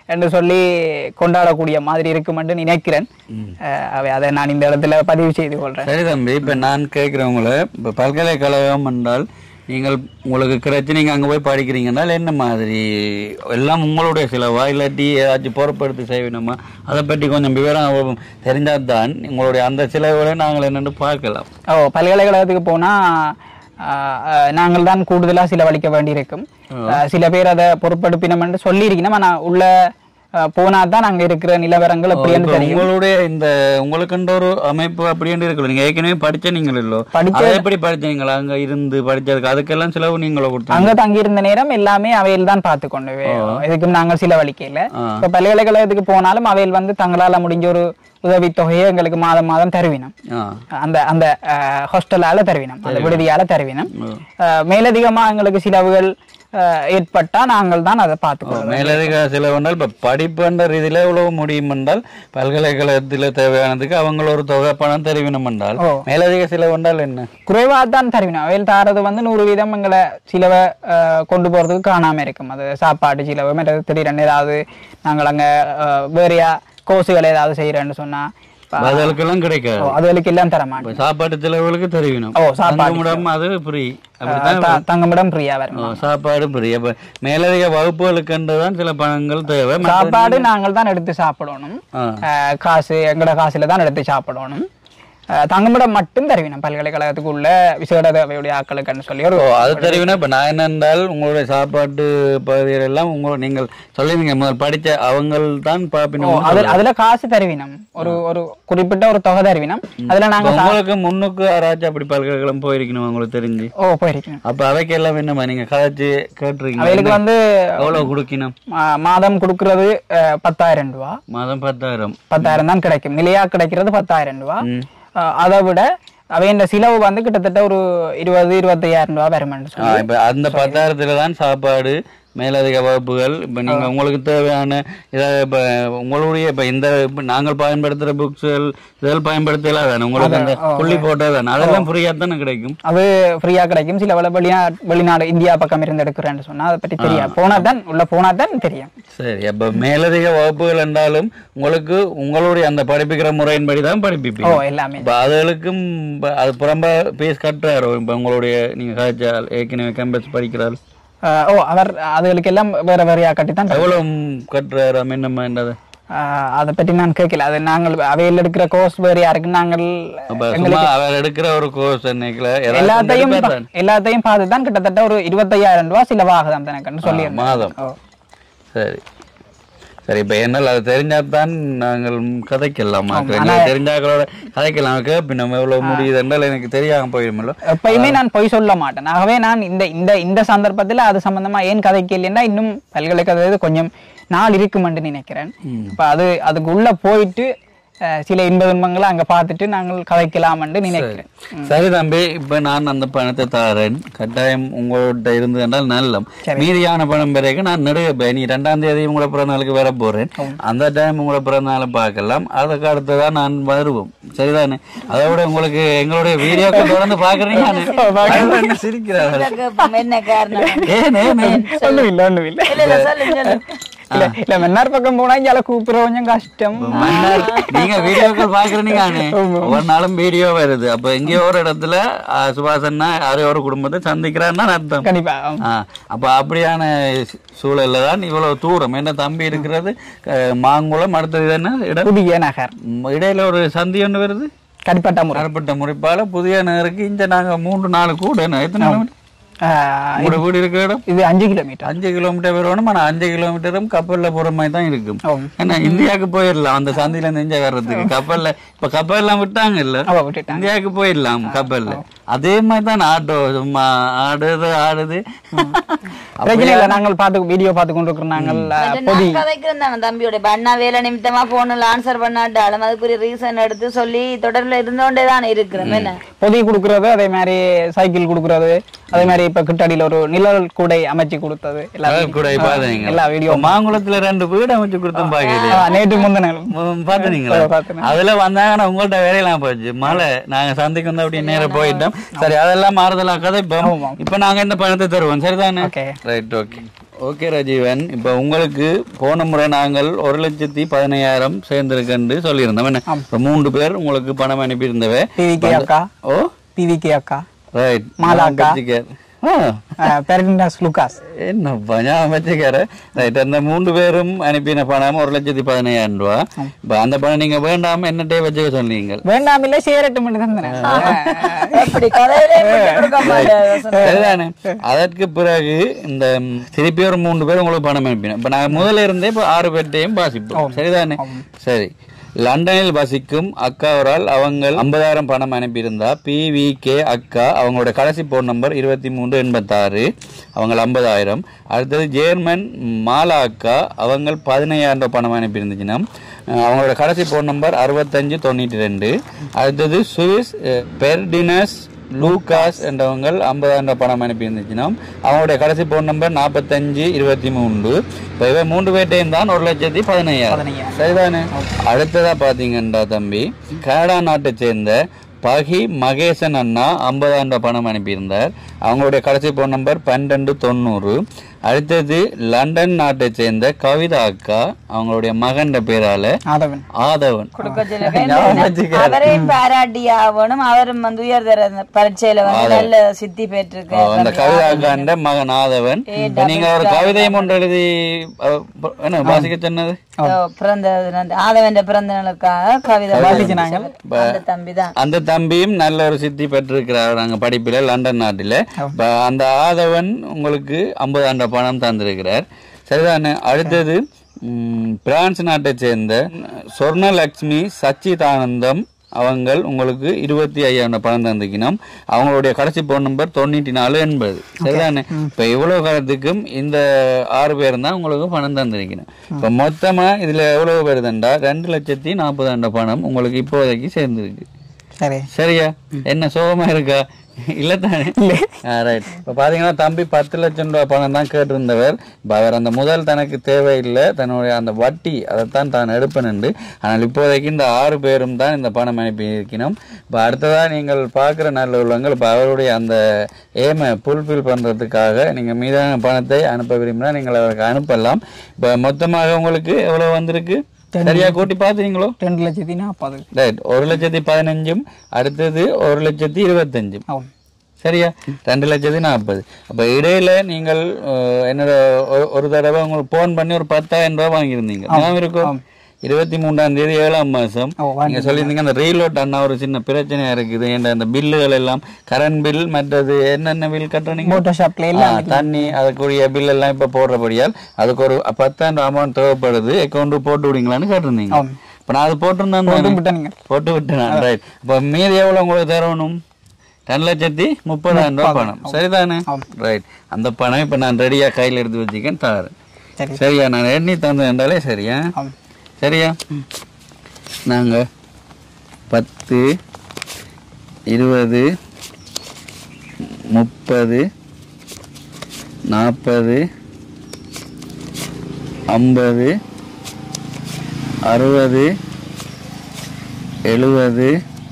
என்று சொல்லி கொண்டாடக்கூடிய மாதிரி இருக்கும் என்று நினைக்கிறேன் அஹ், அவை அதை நான் இந்த இடத்துல பதிவு செய்து கொள்றேன் சரி தம்பி இப்ப நான் கேட்கிறவங்கள இப்ப பல்கலைக்கழகம் என்றால் நீங்கள் உங்களுக்கு கிடைச்சு நீங்க அங்க போய் படிக்கிறீங்கன்னா என்ன மாதிரி எல்லாம் உங்களுடைய செலவா இல்லாட்டி ஏதாச்சும் பொறுப்படுத்தி செய்யணுமா அதை பற்றி கொஞ்சம் விவரம் தெரிஞ்சால் தான் உங்களுடைய அந்த செலவுகளை நாங்கள் என்னென்னு பார்க்கலாம் ஓ பல்கலைக்கழகத்துக்கு போனா நாங்கள் தான் கூடுதலா செலவழிக்க வேண்டியிருக்கும் அஹ், சில பேர் அதை பொறுப்பெடுப்பினம் என்று சொல்லியிருக்கணும் ஆனா உள்ள அஹ், போனா தான் அங்க இருக்கிற நிலவரங்கள் எப்படின்னு இப்ப தெரியும் உங்களுடைய இந்த உங்களுக்குன்ற ஒரு அமைப்பு அப்படின்னு இருக்குல்ல நீங்க ஏற்கனவே படிச்ச நீங்கள் இல்லோ படிச்ச- அதை எப்படி படிச்சீங்களா அங்க இருந்து படிச்சதுக்கு அதுக்கெல்லாம் செலவு நீங்களோ கொடுத்தாங்க அங்க தங்கியிருந்த நேரம் எல்லாமே அவையில் தான் பார்த்து கொண்டு இதுக்கும் நாங்கள் செலவழிக்கல ஆ. இப்ப பல்கலைக்கழகத்துக்கு போனாலும் அவையில் வந்து தங்களால முடிஞ்ச ஒரு உதவித்தொகையை எங்களுக்கு மாதம் மாதம் தருவினம் ஆ அந்த அந்த ஹாஸ்டலால தருவினம் அந்த விடுதியால தருவினம் அஹ், மேலதிகமா எங்களுக்கு செலவுகள் அஹ், ஏற்பட்டா நாங்கள் தான் அதை பார்த்துக்கொள்வோம் மேலதிக செலவு என்றால் இப்ப படிப்புன்ற ரீதியில எவ்வளவு முடியும் என்றால் பல்கலைக்கழகத்துல தேவையானதுக்கு அவங்க ஒரு தொகை பணம் தெரிவினம் என்றால் ஓ. மேலதிக செலவு என்றால் என்ன குறைவா தான் தருவினம் அவையில் தாரது வந்து நூறு வீதம் எங்களை சிலவை அஹ், கொண்டு போறதுக்கு காணாம இருக்கும் அது சாப்பாடு சிலவு மற்றது திடீரென்னு ஏதாவது நாங்கள் அங்க அஹ், வேறையா கோர்ஸுகள் ஏதாவது செய்யறேன்னு சொன்னா இப்ப அதுகளுக்கெல்லாம் கிடைக்காது அதுகளுக்கு எல்லாம் தர மாட்டோம் இப்ப சாப்பாட்டு செலவுகளுக்கு தெரிவினம் ஓ, சாப்பாடு தங்குமிடம் அது ஃப்ரீ அப்படித்தான் த- தங்குமிடம் ஃப்ரீயா வரும் ஓ, சாப்பாடு ஃப்ரீ அப்ப மேலதிக வகுப்புகளுக்குன்றதான் சில பணங்கள் தேவை மற்ற- சாப்பாடு நாங்கள் தான் எடுத்து சாப்பிடணும் ஆ. அஹ், காசு எங்களோட காசுல தான் எடுத்து சாப்பிடணும் அஹ், தங்குமிடம் மட்டும் தருவினம் பல்கலைக்கழகத்துக்கு உள்ள விசேட தேவையுடைய ஆட்களுக்குன்னு சொல்லி ஒரு ஓ அது தெரிவினா இப்ப நான் என்ன என்றால் உங்களுடைய சாப்பாட்டு பகுதிகள் எல்லாம் உங்க நீங்கள் சொல்லிருந்தீங்க முதல் படிச்ச அவங்கள் தான் ஓ, பாப்பினோம் அதுல அதுல காசு தருவினம் ஒரு ஒரு குறிப்பிட்ட ஒரு தொகை தருவினம் அதுல நாங்க சா- உங்களுக்கு முன்னுக்கு யாராச்சும் அப்படி பல்கலைக்கழகம் போயிருக்கணும் உங்களுக்கு தெரிஞ்சு ஓ போயிருக்கணும் அப்ப அவைக்கு எல்லாம் என்னமா நீங்க கதைச்சு கேட்டுருக்கீங்க அவைகளுக்கு வந்து எவ்வளவு கொடுக்கணும் மா- மாதம் கொடுக்கறது அஹ், பத்தாயிரம் ரூபா மாதம் பத்தாயிரம் பத்தாயிரம் தான் கிடைக்கும் நிலையா கிடைக்கிறது பத்தாயிரம் ரூபா அஹ், அதை விட அவையின் செலவு வந்து கிட்டத்தட்ட ஒரு இருபது இருபத்தையாயிரம் ரூபா வருமானு ஆ, இப்ப அந்த பத்தாயிரத்துல தான் சாப்பாடு மேலதிக வகுப்புகள் இப்ப நீங்க உங்களுக்கு தேவையான இதை இப்ப உங்களுடைய இப்ப இந்த இப்ப நாங்கள் பயன்படுத்துற புக்ஸ்கள் இதெல்லாம் பயன்படுத்தலாம் தானே உங்களுக்கு அந்த புள்ளி போட்டா தானே அதெல்லாம் ஃப்ரீயா தானே கிடைக்கும் அது ஃப்ரீயா கிடைக்கும் சில வேளை வெளிநாடு வெளிநாடு இந்தியா பக்கம் இருந்து எடுக்கிறேன்னு சொன்னா அதை பற்றி தெரியும் போனா தான் உள்ள போனா தான் தெரியும் சரி அப்ப மேலதிக வகுப்புகள் என்றாலும் உங்களுக்கு உங்களுடைய அந்த படிப்பிக்கிற முறையின்படி தான் ஓ படிப்பிப்பீங்க எல்லாமே இப்ப அதுகளுக்கும் இப்ப அது புறம்ப பேஸ் கட்டுறாரோ இப்ப உங்களுடைய நீங்க காய்ச்சல் ஏற்கனவே கேம்பஸ் படிக்கிறாள் அஹ், ஓ அவர் அதுகளுக்கு எல்லாம் வேற வேறையா கட்டி தான் எவ்வளவு கட்டுறாரு என்னம்மா என்னது ஆஹ் அதை பற்றி நான் கேட்கல அது நாங்கள் அவையில் எடுக்கிற கோர்ஸ் வேறு யாருக்கு நாங்கள் அப்ப சும்மா அவர் எடுக்கிற ஒரு கோர்ஸ் என்னைக்குல எல்லாத்தையும் பா- எல்லாத்தையும் பார்த்து தான் கிட்டத்தட்ட ஒரு இருபத்தையாயிரம் ரூபாய் செலவாகுதாம் தனக்குன்னு சொல்லி மாதம் ஓ சரி சரி இப்ப என்னால் அது தெரிஞ்சாதான் நாங்கள் கதைக்கலாம் தெரிஞ்சாக்களோட கதைக்கலாம் கேட்போம் நம்ம எவ்வளவு முடியுது என்றால் எனக்கு தெரியாம போயிடுமല്ലോ எப்பயுமே நான் பொய் சொல்ல மாட்டேன் ஆகவே நான் இந்த இந்த இந்த சந்தர்ப்பத்தில் அது சம்பந்தமா ஏன் கதைக்கு இல்லைன்னா இன்னும் பல்கலைக்கழகத்தில் கொஞ்சம் நாள் இருக்குமென்று நினைக்கிறேன் இப்ப அது அதுக்கு உள்ள போயிட்டு அஹ், சில இன்ப துன்பங்களை அங்க பார்த்துட்டு நாங்கள் கதைக்கலாம்னு நினைக்கிறேன் சரி தம்பி இப்ப நான் அந்த பணத்தை தாரேன் கட்டாயம் உங்கள்கிட்ட இருந்து என்றால் நல்லம் மீதியான பணம் பிறகு நான் நடுக இப்ப நீ ரெண்டாம் தேதி உங்களோட பிறந்த நாளுக்கு வர போறேன் அந்த டைம் உங்களோட பிறந்த நாளை பார்க்கலாம் அதுக்கு அடுத்ததான் நான் வருவோம் சரிதானே அதை விட உங்களுக்கு எங்களுடைய வீடியோக்கள் தொடர்ந்து பாக்குறீங்க என்ன சிரிக்கிறார்கள் என்ன காரணம் ஏன் ஏன் ஏன்? ஒண்ணும் இல்லை ஒண்ணும் இல்லை இல்ல இல்ல சொல்லு சொல்லு இல்ல இல்ல மன்னார் பக்கம் போனா இங்க கூப்பிடுற கொஞ்சம் கஷ்டம் மன்னர், நீங்க வீடியோக்கள் பாக்குறீங்க ஒவ்வொரு நாளும் வீடியோ வருது அப்ப எங்கேயோ ஒரு இடத்துல ஆ, சுபாசன்னா யாரோ ஒரு குடும்பத்தை சந்திக்கிறான்னு அர்த்தம் கண்டிப்பா ஆ, அப்ப அப்படியான சூ- சூழல்ல தான் இவ்வளவு தூரம் என்ன தம்பி இருக்கிறது அஹ், மாங்குளம் அடுத்தது இது என்ன இடம் புதிய நகர் ம், இடையில ஒரு சந்தி ஒன்று வருது கடிப்பட்ட முறை கரப்பட்ட முறைப்பால புதிய நகருக்கு இந்த நாங்க மூன்று நாலு கூட என்ன, எத்தனை கிலோமீட்டர் ஆஹ், உங்களோட வீடு இருக்கிற இடம் இது அஞ்சு கிலோமீட்டர் அஞ்சு கிலோமீட்டர் வரணும் ஆனா அஞ்சு கிலோமீட்டரும் கப்பல்ல போற மாதிரி தான் இருக்கும் ஆம். ஏன்னா இந்தியாவுக்கு போயிடலாம் அந்த சந்தில இருந்து இந்தியா வர்றதுக்கு கப்பல்ல இப்ப கப்பல் எல்லாம் விட்டாங்க இல்ல அவ விட்டுட்டாங்க இந்தியாவுக்கு போயிடலாம் கப்பல்ல அதே மாதிரி தான் ஆட்டோ சும்மா ஆடுது ஆடுது பிரச்சனை இல்லை நாங்கள் பார்த்து வீடியோ பார்த்து கொண்டு இருக்கிறோம் நாங்கள் ஆஹ், பொதி நான் கதைக்கிறேன் தானே தம்பியோட இப்ப அண்ணா வேலை நிமித்தமா போன்ல ஆன்சர் பண்ணாட்டாலும் அதுக்குரிய ரீசன் எடுத்து சொல்லி தொடர்ல இருந்தோண்டே தானே இருக்கிறோம் என்ன பொதி கொடுக்கறது அதே மாதிரி சைக்கிள் கொடுக்கறது அதே மாதிரி இப்ப கிட்டடியில ஒரு நிழல் கூடை அமைச்சு கொடுத்தது எல்லாமே கூட பாத்தீங்க எல்லா வீடியோ மாங்குளத்துல ரெண்டு வீடு அமைச்சு கொடுத்தோம் பாக்கலையா நேற்று முந்தின நாள். பாத்துனீங்களா பார்த்தேன். அதுல வந்தாங்கன்னா உங்கள்ட்ட வேலையெல்லாம் போச்சு மழை நாங்க சந்தைக்கு வந்து அப்படியே நேரம் போயிட்டோம் சரி அதெல்லாம் மாறுதலா கதை இப்ப இப்ப நாங்க இந்த பணத்தை தருவோம் சரிதானே Okay. Right okay okay Rajeevan இப்போ உங்களுக்கு போன முறை நாங்கள் ஒரு லட்சத்தி பதினையாயிரம் சேர்ந்திருக்கேன்னு சொல்லியிருந்தோம் என்ன இப்போ மூன்று பேர் உங்களுக்கு பணம் அனுப்பியிருந்தவை பிவிகே அக்கா ஓ பிவிகே அக்கா ரைட் மாலா அக்கா. பெர்டினாஸ் லுகாஸ் என்னப்பா ஞாபகம் வச்சுக்கார ரைட் அந்த மூன்று பேரும் அனுப்பின பணம் ஒரு லட்சத்தி பதினையாயிரம் ரூபா இப்போ அந்த பணம் நீங்க வேண்டாம என்னட்டே வச்சுக்க சொன்னீங்க வேண்டாம் இல்ல சேரட்டும் தந்தேன் எப்படி கதையிலே விட்டு கொடுக்க மாட்டேன் சரிதானே அதற்கு பிறகு இந்த ம், திருப்பி ஒரு மூன்று பேர் உங்களுக்கு பணம் அனுப்பினேன் இப்போ நான் முதல்ல இருந்தே இப்போ ஆறு பேர்ட்டையும் வாசிப்போம் சரிதானே சரி லண்டனில் வசிக்கும் அக்கா அவரால் அவங்க ஐம்பதாயிரம் பணம் அனுப்பியிருந்தா பிவிகே அக்கா அவங்களோட கடைசி போன் நம்பர் இருபத்தி மூன்று எண்பத்தாறு அவங்க ஐம்பதாயிரம் அடுத்தது ஜேர்மன் மாலா அக்கா அவங்க பதினையாயிரம் ரூபாய் பணம் அனுப்பியிருந்துச்சுன்னா அஹ், அவங்களோட கடைசி போன் நம்பர் அறுபத்தஞ்சு தொண்ணூற்றி ரெண்டு அடுத்தது சுவிஸ் அஹ், பெர்டினஸ் லூகாஸ் என்றவங்க ஐம்பதாயிரம் ரூபாய் பணம் அனுப்பி இருந்துச்சுன்னா அவங்களுடைய கடைசி போன் நம்பர் நாற்பத்தஞ்சு இருபத்தி மூன்று இப்போ இவன் மூன்று பேர்ட்டையும் தான் ஒரு லட்சத்தி பதினையாயிரம் சரிதானே அடுத்ததா பாத்தீங்கன்னா தம்பி கனடா நாட்டை சேர்ந்த பகி மகேசன் அண்ணா ஐம்பதாயிரம் ரூபாய் பணம் அனுப்பியிருந்தார் அவங்களுடைய கடைசி போன் நம்பர் பன்னெண்டு தொண்ணூறு அடுத்தது லண்டன் நாட்டை சேர்ந்த கவிதா அக்கா அவங்களுடைய மகன் பேரால ஆதவன் ஆதவன் கொடுக்க சொல்ல அவரையும் பாராட்டி ஆகணும் அவரும் வந்து உயர்தர பரீட்சையில வந்து நல்ல சித்தி பெற்றிருக்கு ஓ, அந்த கவிதா அக்காண்ட மகன் ஆதவன் இப்ப நீங்க ஒரு கவிதையும் ஒன்று எழுதி அஹ், ப- என்ன வாசிக்க சொன்னது பிறந்த நன்றி. ஆதவன் பிறந்த நாளுக்காக கவிதை வாசிச்சினாங்க. அந்த தம்பி தான் அந்த தம்பியும் நல்ல ஒரு சித்தி பெற்றிருக்கிறார் நாங்க படிப்பில லண்டன் நாட்டில இப்ப அந்த ஆதவன் உங்களுக்கு ஐம்பதாயிரம் பணம் தந்திருக்கிறார் சரிதானே அடுத்தது ம், பிரான்ஸ் நாட்டை சேர்ந்த சொர்ணலக்ஷ்மி சச்சிதானந்தம் அவங்கள் உங்களுக்கு இருபத்தி ஐயாயிரம் பணம் தந்திக்கணும் அவங்களுடைய கடைசி போன் நம்பர் தொண்ணூற்றி நாலு எண்பது சரிதானே இப்ப இவ்வளவு காலத்துக்கும் இந்த ஆறு பேர் தான் உங்களுக்கு பணம் தந்திருக்கணும் இப்ப மொத்தமா இதுல எவ்வளவு பேர் தண்டா ரெண்டு லட்சத்தி நாற்பதாயிரம் பணம் உங்களுக்கு இப்போதைக்கு சேர்ந்துருக்கு சரி சரியா என்ன சோகமா இருக்கா இல்ல தானே ரைட் இப்ப பாத்தீங்கன்னா தம்பி பத்து லட்சம் ரூபாய் பணம் தான் கேட்டிருந்தவர் இப்ப அவர் அந்த முதல் தனக்கு தேவையில்லை தன்னுடைய அந்த வட்டி அதைத்தான் தான் எடுப்பனுண்டு ஆனால் இப்போதைக்கு இந்த ஆறு பேரும் தான் இந்த பணம் அனுப்பி இருக்கணும் இப்ப அடுத்ததா நீங்கள் பார்க்குற நல்ல உள்ளவங்கள் இப்ப அவருடைய அந்த ஏமை ஃபுல்ஃபில் பண்றதுக்காக நீங்க மீதான பணத்தை அனுப்ப விரும்பினா நீங்கள் அவருக்கு அனுப்பலாம் இப்ப மொத்தமாக உங்களுக்கு எவ்வளவு வந்திருக்கு சரியா கூட்டி பாத்தீங்களோ ரெண்டு லட்சத்தி நாற்பது ரைட் ஒரு லட்சத்தி பதினஞ்சும் அடுத்தது ஒரு லட்சத்தி இருபத்தஞ்சும் ஆமாம் சரியா ரெண்டு லட்சத்தி நாற்பது அப்ப இடையில நீங்கள் அஹ், என்னோட ஒரு- ஒரு தடவை உங்களுக்கு போன் பண்ணி ஒரு பத்தாயிரம் ரூபாய் வாங்கியிருந்தீங்க ஞாபகம் இருக்கும் இருபத்தி மூன்றாம் தேதி ஏழாம் மாசம் ஓ, நீங்க சொல்லியிருந்தீங்க அந்த ரீலோட் அண்ணா ஒரு சின்ன பிரச்சனையா இருக்குது ஏன்டா அந்த பில்லுகள் எல்லாம் கரண்ட் பில் மற்றது என்னென்ன பில் கட்டுறீங்க போட்டோஷாப்ல எல்லாம் ஆ, தண்ணி அதுக்குரிய பில் எல்லாம் இப்ப போடுறபடியால் அதுக்கு ஒரு பத்தாயிரம் அமௌண்ட் தேவைப்படுது அக்கௌண்ட் போட்டு விடுங்களான்னு கேட்டிருந்தீங்க ஆமாம். இப்ப நான் அது போட்டிருந்தேன் போட்டு தானே? விட்டானுங்க போட்டு விட்டேன் ரைட் இப்போ மீதி எவ்வளவு உங்களுக்கு தரணும் ரெண்டு லட்சத்தி முப்பதாயிரம் ரூபாய் பணம் சரிதானே ரைட் அந்த பணம் இப்ப நான் ரெடியா கையில எடுத்து வச்சுக்கேன் தரேன் சரி சரியா நான் எண்ணி தந்தேன்டாலே சரியா ஆமாம் சரியா நாங்க பத்து இருபது முப்பது நாற்பது ஐம்பது அறுபது எழுபது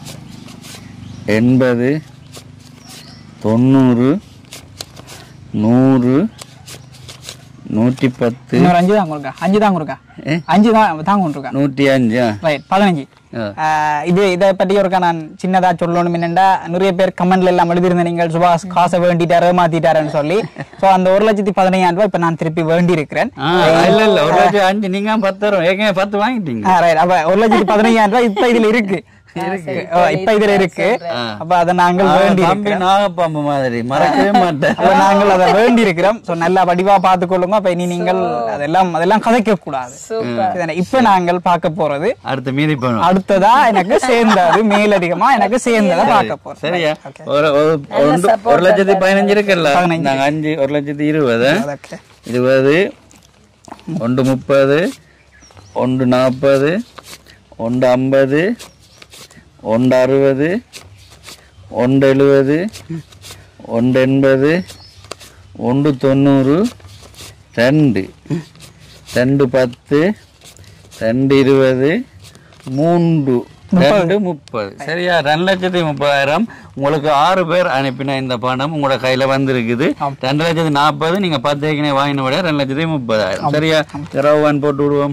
எண்பது தொண்ணூறு நூறு நூற்றி பத்து இன்னொரு அஞ்சு தான் கொடுக்கா அஞ்சு தான் கொடுக்கா ஏ? அஞ்சு தான் தான் கொண்டிருக்கா நூற்றி அஞ்சு ரைட் பதினஞ்சு ஆ. ஆஹ் இது இதை பற்றி ஒருக்கா நான் சின்னதா சொல்லணும் என்னண்டா நிறைய பேர் கமெண்ட்ல எல்லாம் எழுதியிருந்தேன் நீங்கள் சுபாஷ் காசை வேண்டிட்டாரு மாத்திட்டாருன்னு சொல்லி சோ அந்த ஒரு லட்சத்தி பதினையாயிரம் ரூபாய் இப்ப நான் திருப்பி வேண்டி இருக்கிறேன் ஆ, இல்ல இல்ல ஒரு லட்சம் அஞ்சு நீங்க பத்து தரும் ஏற்கனவே பத்து வாங்கிட்டீங்க ரைட் அப்ப ஒரு லட்சத்தி பதினையாயிரம் ரூபாய் இப்ப இதுல இருக்கு ஓ, இப்ப இதுல இருக்கு அப்ப அதை நாங்கள் வேண்டி தம்பி நாகப்பாம்பு மாதிரி மறக்கவே மாட்டேன் அப்ப நாங்கள் அதை வேண்டி இருக்கிறோம் சோ நல்லா வடிவா பார்த்துக்கொள்ளுங்க அப்ப இனி நீங்கள் அதெல்லாம் அதெல்லாம் கதைக்க கூடாது இதுதானே? இப்ப நாங்கள் பார்க்க போறது அடுத்த மீதி பணம் அடுத்ததா எனக்கு சேர்ந்தது மேலதிகமா எனக்கு சேர்ந்ததை பார்க்க போறோம் சரியா ஒரு ஒரு- ஒன்று- ஒரு லட்சத்தி பதினஞ்சு இருக்குல்ல நாங்க அஞ்சு ஒரு லட்சத்தி இருபது ஓகே இருபது ஒன்று முப்பது ஒன்று நாற்பது ஒன்று ஐம்பது ஒன்று அறுபது ஒன்று எழுபது ஒன்று எண்பது ஒன்று தொண்ணூறு ரெண்டு ரெண்டு பத்து ரெண்டு இருபது மூன்று ரெண்டு முப்பது சரியா ரெண்டு லட்சத்தி முப்பதாயிரம் உங்களுக்கு ஆறு பேர் அனுப்பின இந்த பணம் உங்களோட கையில வந்திருக்குது ரெண்டு லட்சத்தி நாற்பது நீங்க பத்து ஏக்கனே வாங்கின விட ரெண்டு லட்சத்தி முப்பதாயிரம் சரியா இரவான் போட்டு விடுவோம்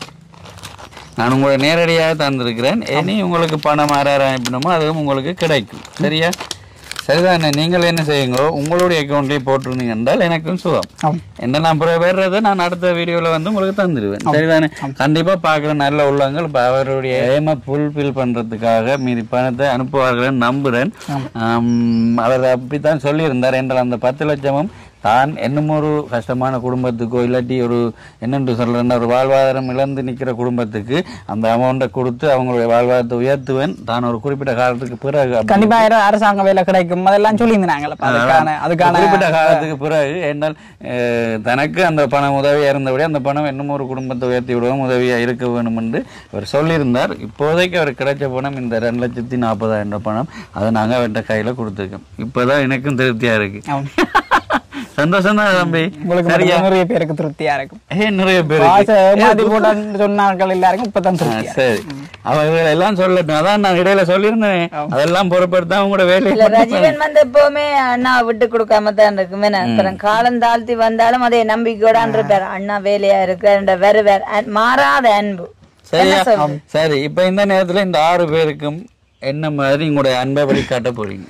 நான் உங்களை நேரடியாக தந்திருக்கிறேன் இனி உங்களுக்கு பணம் ஆறாயிரம் அனுப்பினோமோ அதுவும் உங்களுக்கு கிடைக்கும் சரியா சரிதானே நீங்கள் என்ன செய்யுங்க உங்களுடைய அக்கௌண்ட்லேயே போட்டிருந்தீங்க என்றால் எனக்கும் சுகம் ஆம். என்ன நான் அப்புறம் வேறதை நான் அடுத்த வீடியோல வந்து உங்களுக்கு தந்துடுவேன் சரிதானே கண்டிப்பா பார்க்குற நல்ல உள்ளவங்கள் இப்ப அவருடைய ஏம ஃபுல்ஃபில் பண்றதுக்காக மீதி பணத்தை அனுப்புவார்கள் நம்புறேன் ஆம், அவர் அப்படித்தான் சொல்லியிருந்தார் என்றால் அந்த பத்து லட்சமும் தான் என்னும் ஒரு கஷ்டமான குடும்பத்துக்கோ இல்லாட்டி ஒரு என்னென்று சொல்றேன்னா ஒரு வாழ்வாதாரம் இழந்து நிக்கிற குடும்பத்துக்கு அந்த அமௌண்ட்டை கொடுத்து அவங்களுடைய வாழ்வாதாரத்தை உயர்த்துவேன் தான் ஒரு குறிப்பிட்ட காலத்துக்கு பிறகு அப்படி கண்டிப்பா யாரும் அரசாங்க வேலை கிடைக்கும் அதெல்லாம் சொல்லியிருந்தாங்களே அதுக்கான அதுக்கான குறிப்பிட்ட காலத்துக்கு பிறகு என்னால் அஹ், தனக்கு அந்த பணம் உதவியா இருந்தபடி அந்த பணம் இன்னும் ஒரு குடும்பத்தை உயர்த்தி விடுவோம் உதவியா இருக்க வேணும் என்று அவர் சொல்லியிருந்தார் இப்போதைக்கு அவர் கிடைச்ச பணம் இந்த ரெண்டு லட்சத்தி நாற்பதாயிரம் ரூபாய் பணம் அதை நாங்க அவர்கிட்ட கையில கொடுத்துருக்கோம் இப்பதான் எனக்கும் திருப்தியா இருக்கு ஆம். சந்தோஷம் தான் தம்பி உங்களுக்கு சரியா மட்டும் நிறைய பேருக்கு திருப்தியா இருக்கும் ஏ நிறைய பேர் காசை ஏமாத்தி போட்டான்னு சொன்னார்கள் எல்லாருக்கும் இப்பதான் திருப்தியா சரி அவர்கள் எல்லாம் சொல்லட்டும் அதான் நான் இடையில சொல்லியிருந்தேன் அதெல்லாம் பொறுப்படுத்தா உங்களோட வேலையை இல்ல ரஜிவன் வந்து எப்பவுமே அண்ணா விட்டு கொடுக்காம தான் இருக்கும் என்ன அப்புறம் காலம் தாழ்த்தி வந்தாலும் அதே நம்பிக்கையோட இருப்பார் அண்ணா வேலையா இருக்கு வருவார் அ- மாறாத அன்பு சரியா சரி இப்ப இந்த நேரத்துல இந்த ஆறு பேருக்கும் என்ன மாதிரி உங்களுடைய அன்பை வெளிக்காட்ட போறீங்க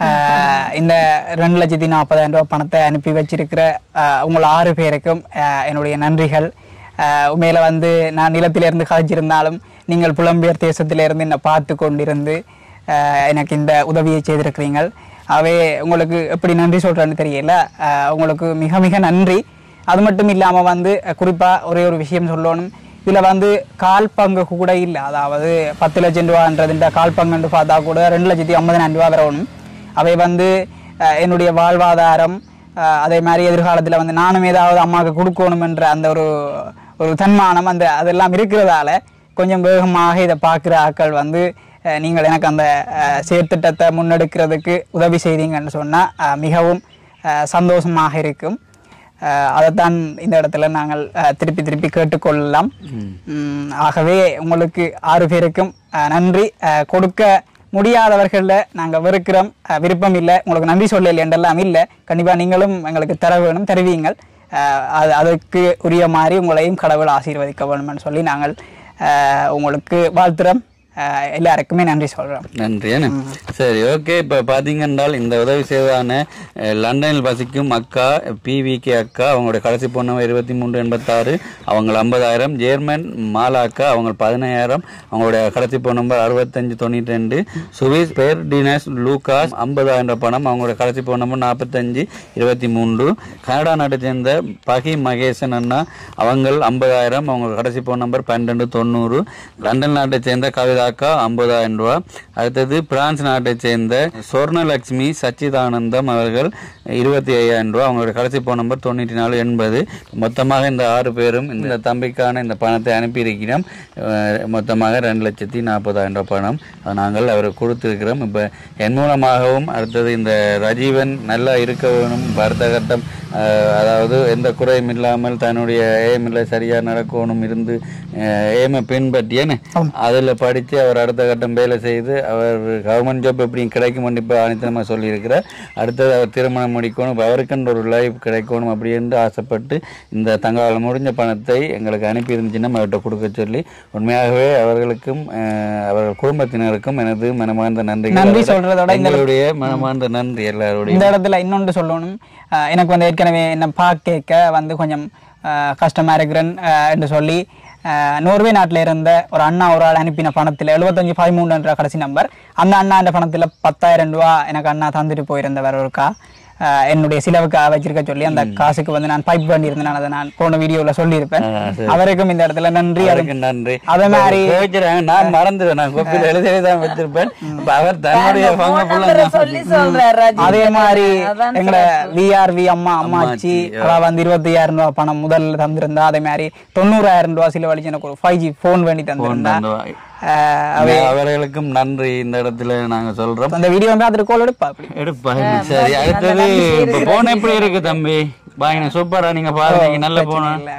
ஆஹ் இந்த ரெண்டு லட்சத்தி நாற்பதாயிரம் ரூபாய் பணத்தை அனுப்பி வச்சிருக்கிற ஆஹ் உங்கள் ஆறு பேருக்கும் ஆஹ் என்னுடைய நன்றிகள் ஆஹ் உண்மையில வந்து நான் நிலத்திலிருந்து கதைச்சிருந்தாலும் நீங்கள் புலம்பெயர் தேசத்திலிருந்து என்னை பார்த்து கொண்டிருந்து ஆஹ் எனக்கு இந்த உதவியை செய்திருக்கிறீர்கள் அவே உங்களுக்கு எப்படி நன்றி சொல்றேன்னு தெரியல ஆஹ் உங்களுக்கு மிக மிக நன்றி அது மட்டும் இல்லாம வந்து அஹ் குறிப்பா ஒரே ஒரு விஷயம் சொல்லணும் இதுல வந்து கால் பங்கு கூட இல்லை அதாவது பத்து லட்சம் ரூபான்றதுன்ற கால் பங்குன்னு பார்த்தா கூட ரெண்டு லட்சத்தி ஐம்பதாயிரம் ரூபா வரணும் அவை வந்து அஹ், என்னுடைய வாழ்வாதாரம் அஹ், அதே மாதிரி எதிர்காலத்தில் வந்து நானும் ஏதாவது அம்மாவுக்கு கொடுக்கணும் என்ற அந்த ஒரு ஒரு தன்மானம் அந்த அதெல்லாம் இருக்கிறதால கொஞ்சம் வேகமாக இதை பார்க்குற ஆட்கள் வந்து அஹ், நீங்கள் எனக்கு அந்த அஹ், செயற்திட்டத்தை முன்னெடுக்கிறதுக்கு உதவி செய்தீங்கன்னு சொன்னால் மிகவும் அஹ், சந்தோஷமாக இருக்கும் அஹ், அதைத்தான் இந்த இடத்துல நாங்கள் அஹ், திருப்பி திருப்பி கேட்டுக்கொள்ளலாம் உம், ஆகவே உங்களுக்கு ஆறு பேருக்கும் அஹ், நன்றி அஹ், கொடுக்க முடியாதவர்களில் நாங்கள் வெறுக்கிறோம் அஹ், விருப்பம் இல்லை உங்களுக்கு நன்றி சொல்லல என்றெல்லாம் இல்லை கண்டிப்பாக நீங்களும் எங்களுக்கு தர வேணும் தருவீங்கள் அஹ், அது அதற்கு உரிய மாதிரி உங்களையும் கடவுள் ஆசீர்வதிக்க வேணும்னு சொல்லி நாங்கள் அஹ், உங்களுக்கு வாழ்த்துறோம் அஹ், எல்லாருக்குமே நன்றி சொல்கிறோம் நன்றி என்ன சரி ஓகே இப்போ பார்த்தீங்கன்றால் இந்த உதவி செய்வதான அஹ், லண்டனில் வசிக்கும் அக்கா பிவிகே அக்கா அவங்களுடைய கடைசி பொண்ணு இருபத்தி மூன்று எண்பத்தாறு அவங்க ஐம்பதாயிரம் ஜேர்மன் மாலா அக்கா அவங்க பதினாயிரம் அவங்களுடைய கடைசி பொண்ணு நம்பர் அறுபத்தஞ்சு தொண்ணூற்றி ரெண்டு சுவிஸ் பேர்டினஸ் லூகாஸ் ஐம்பதாயிரம் ரூபாய் பணம் அவங்களுடைய கடைசி பொண்ணு நம்பர் நாற்பத்தஞ்சு இருபத்தி மூன்று கனடா நாட்டை சேர்ந்த பகி மகேசன் அண்ணா அவங்க ஐம்பதாயிரம் அவங்க கடைசி போன் நம்பர் பன்னெண்டு தொண்ணூறு லண்டன் நாட்டை சேர்ந்த கவிதாக்கா ஐம்பதாயிரம் ரூபா அடுத்தது பிரான்ஸ் நாட்டை சேர்ந்த சொர்ணலட்சுமி சச்சிதானந்தம் அவர்கள் இருபத்தி ஐயாயிரம் ரூபா அவங்களுடைய கடைசி போன் நம்பர் தொண்ணூற்றி நாலு எண்பது மொத்தமாக இந்த ஆறு பேரும் இந்த தம்பிக்கான இந்த பணத்தை அனுப்பியிருக்கிறோம் அஹ் மொத்தமாக ரெண்டு லட்சத்தி நாற்பதாயிரம் ரூபாய் பணம் அதை நாங்கள் அவருக்கு கொடுத்துருக்கிறோம் இப்போ என் மூலமாகவும் அடுத்தது இந்த ரஜீவன் நல்லா இருக்க வேணும் அடுத்த கட்டம் அஹ், அதாவது எந்த குறையும் இல்லாமல் தன்னுடைய ஏமில் சரியாக நடக்கணும் இருந்து ஏமை பின்பற்றியேன்னு அதில் படித்து அவர் அடுத்த கட்டம் வேலை செய்து அவர் கவர்மெண்ட் ஜாப் எப்படி கிடைக்கும் இப்போ அனித்தனமாக சொல்லியிருக்கிறார் அடுத்தது அவர் திருமணம் முடிக்கணும் இப்ப அவருக்குன்ற ஒரு லைஃப் கிடைக்கணும் அப்படி என்று ஆசைப்பட்டு இந்த தங்களால் முடிஞ்ச பணத்தை எங்களுக்கு அனுப்பி இருந்துச்சுன்னா அவர்கிட்ட கொடுக்க சொல்லி உண்மையாகவே அவர்களுக்கும் அஹ், அவர்கள் குடும்பத்தினருக்கும் எனது மனமார்ந்த நன்றி நன்றி சொல்றதோட இந்த எங்களுடைய மனமார்ந்த நன்றி எல்லாருடைய இந்த இடத்துல இன்னொன்று சொல்லணும் அஹ் எனக்கு வந்து ஏற்கனவே என்ன பார்க்க வந்து கொஞ்சம் அஹ் கஷ்டமா இருக்கிறேன் அஹ் என்று சொல்லி அஹ் நோர்வே நாட்டில் இருந்த ஒரு அண்ணா ஒரு ஆள் அனுப்பின பணத்தில் எழுபத்தஞ்சு பதிமூணுன்ற கடைசி நம்பர் அந்த அண்ணாண்ட பணத்தில் பத்தாயிரம் ரூபா எனக்கு அண்ணா தந்துட்டு போயிருந்தவர் ஒருக்கா அஹ் என்னுடைய சிலவுக்காக வச்சிருக்க சொல்லி அந்த காசுக்கு வந்து நான் பைப் பண்ணியிருந்தேன் நான் அதை நான் போன வீடியோவில் சொல்லியிருப்பேன் அவருக்கும் இந்த இடத்துல நன்றி அது அவருக்கு நன்றி அதே மாதிரி கோவிச்சுறாங்க நான் மறந்துடுவேன் நான் கோப்பியில் எழுதி தான் வச்சிருப்பேன் இப்ப அவர் தன்னுடைய பங்கு phone full-ஆ number சொல்லி சொல்றாரு ரஜி. அதே மாதிரி அதான் எங்கட விஆர்வி அம்மா அம்மாச்சி அவ வந்து இருபத்தி ஐயாயிரம் ரூபாய் பணம் முதல்ல தந்திருந்தா அதே மாதிரி தொண்ணூறாயிரம் ரூபாய் செலவழிச்சு எனக்கு ஒரு ஃபைவ் ஜி போன் வேண்டி தந்திருந்தா தந்துவா. அஹ் அவர்களுக்கும் நன்றி இந்த இடத்துல நாங்க சொல்றோம் அந்த வீடியோ வந்து அதுக்கு கோல் எடுப்பா அப்படி எடுப்பா சரி அடுத்தது இப்ப போன் எப்படி இருக்கு தம்பி பாயின சூப்பரா நீங்க பாருங்க நல்ல போன இல்ல அஹ்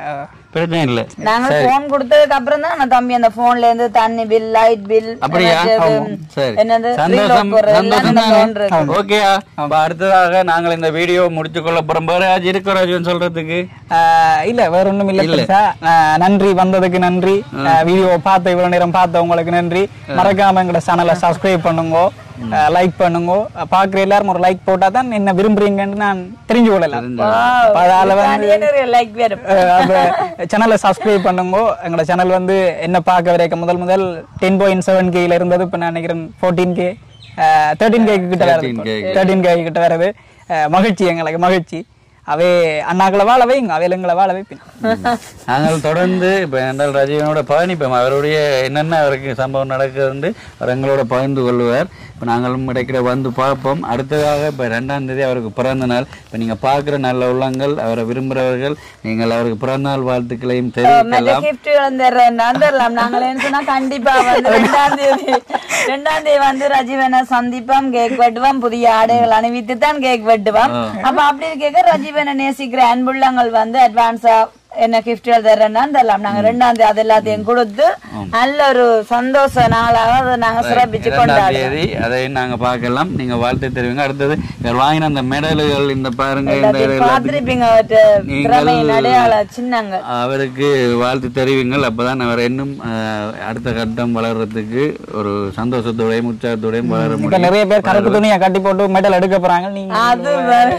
பிரச்சனை இல்லை நாங்க போன் கொடுத்ததுக்கு அப்புறம் தான் நான் தம்பி அந்த போன்ல இருந்து தண்ணி பில் லைட் பில் அப்படியா சரி என்னது சந்தோஷம் reload போடுறது எல்லாம் சந்தோஷம் இந்த phone இருக்கு. தானே ஓகேயா அப்ப அடுத்ததாக நாங்கள் இந்த வீடியோ முடிச்சு கொள்ள போறோம் வேற ஆச்சு இருக்கராஜன் சொல்றதுக்கு ஆஹ் இல்ல வேற ஒண்ணும் இல்ல பெருசா ஆஹ் நன்றி வந்ததுக்கு நன்றி வீடியோ பார்த்த இவ்வளவு நேரம் பார்த்த உங்களுக்கு நன்றி மறக்காம எங்களோட சேனலை சப்ஸ்கிரைப் பண்ணுங்க லைக் பண்ணுங்க பாக்குற எல்லாரும் ஒரு லைக் போட்டா தான் என்ன விரும்புறீங்கன்னு நான் தெரிஞ்சு கொள்ளலாம் அப்ப அதால வந்து தாண்டியே நிறைய லைக் வரும் சேனலை சப்ஸ்கிரைப் பண்ணுங்க எங்களோட சேனல் வந்து என்ன பார்க்க வரைக்கும் முதல் முதல் டென் பாயிண்ட் செவன் கேல இருந்தது இப்போ நான் நினைக்கிறேன் ஃபோர்டீன் கே தேர்ட்டீன் கே கிட்ட வருது 13K. தேர்ட்டீன் கே கிட்ட வருது அஹ் மகிழ்ச்சி எங்களுக்கு மகிழ்ச்சி அவே அண்ணாக்களை வாழ வைங்க அவையிலங்களை வாழ வைப்பேன் நாங்கள் தொடர்ந்து இப்போ என்றால் ரஜினியோட பயணிப்போம் அவருடைய என்னென்ன அவருக்கு சம்பவம் நடக்குதுன்னு அவர் எங்களோட பகிர்ந்து கொள்வார் இப்போ நாங்களும் இடைக்கிட வந்து பார்ப்போம் அடுத்ததாக இப்போ ரெண்டாம் தேதி அவருக்கு பிறந்த நாள் இப்போ நீங்கள் பார்க்குற நல்ல உள்ளங்கள் அவரை விரும்புகிறவர்கள் நீங்கள் அவருக்கு பிறந்த நாள் வாழ்த்துக்களையும் மற்ற தெரிவிக்கலாம் gift வந்துடுறேன் வந்துடலாம் நாங்களேன்னு சொன்னா கண்டிப்பா வந்து ரெண்டாம் தேதி ரெண்டாம் தேதி வந்து ரஜீவனை சந்திப்போம் கேக் வெட்டுவோம் புதிய ஆடைகள் அணிவித்து தான் கேக் வெட்டுவோம் அப்ப அப்படி கேட்க ரஜீவனை நேசிக்கிற அன்புள்ளங்கள் வந்து அட்வான்ஸா என்ன கிஃப்ட்கள் தர்றேன்னா தரலாம் நாங்க ரெண்டாம் தேதி அது எல்லாத்தையும் கொடுத்து நல்ல ஒரு சந்தோஷ நாளாக அதை நாங்க சிறப்பிச்சு இரண்டாம் கொண்டாடுவோம் தேதி அதையும் நாங்க பார்க்கலாம் நீங்க வாழ்த்து தெரிவிங்க அடுத்தது இவர் வாங்கின அந்த மெடல்கள் இந்த பாருங்க இந்த எல்லாத்தையும் பார்த்திருப்பீங்க அவற்றை திறமையின் அடையாள சின்னங்கள் அவருக்கு வாழ்த்து தெரிவிங்கள் அப்பதான் அவர் இன்னும் அஹ், அடுத்த கட்டம் வளர்றதுக்கு ஒரு சந்தோஷத்தோடையும் உற்சாகத்தோடையும் வளர இப்ப முடியும் நிறைய பேர் கருப்பு துணியை கட்டி போட்டு மெடல் எடுக்க போறாங்க நீங்க அது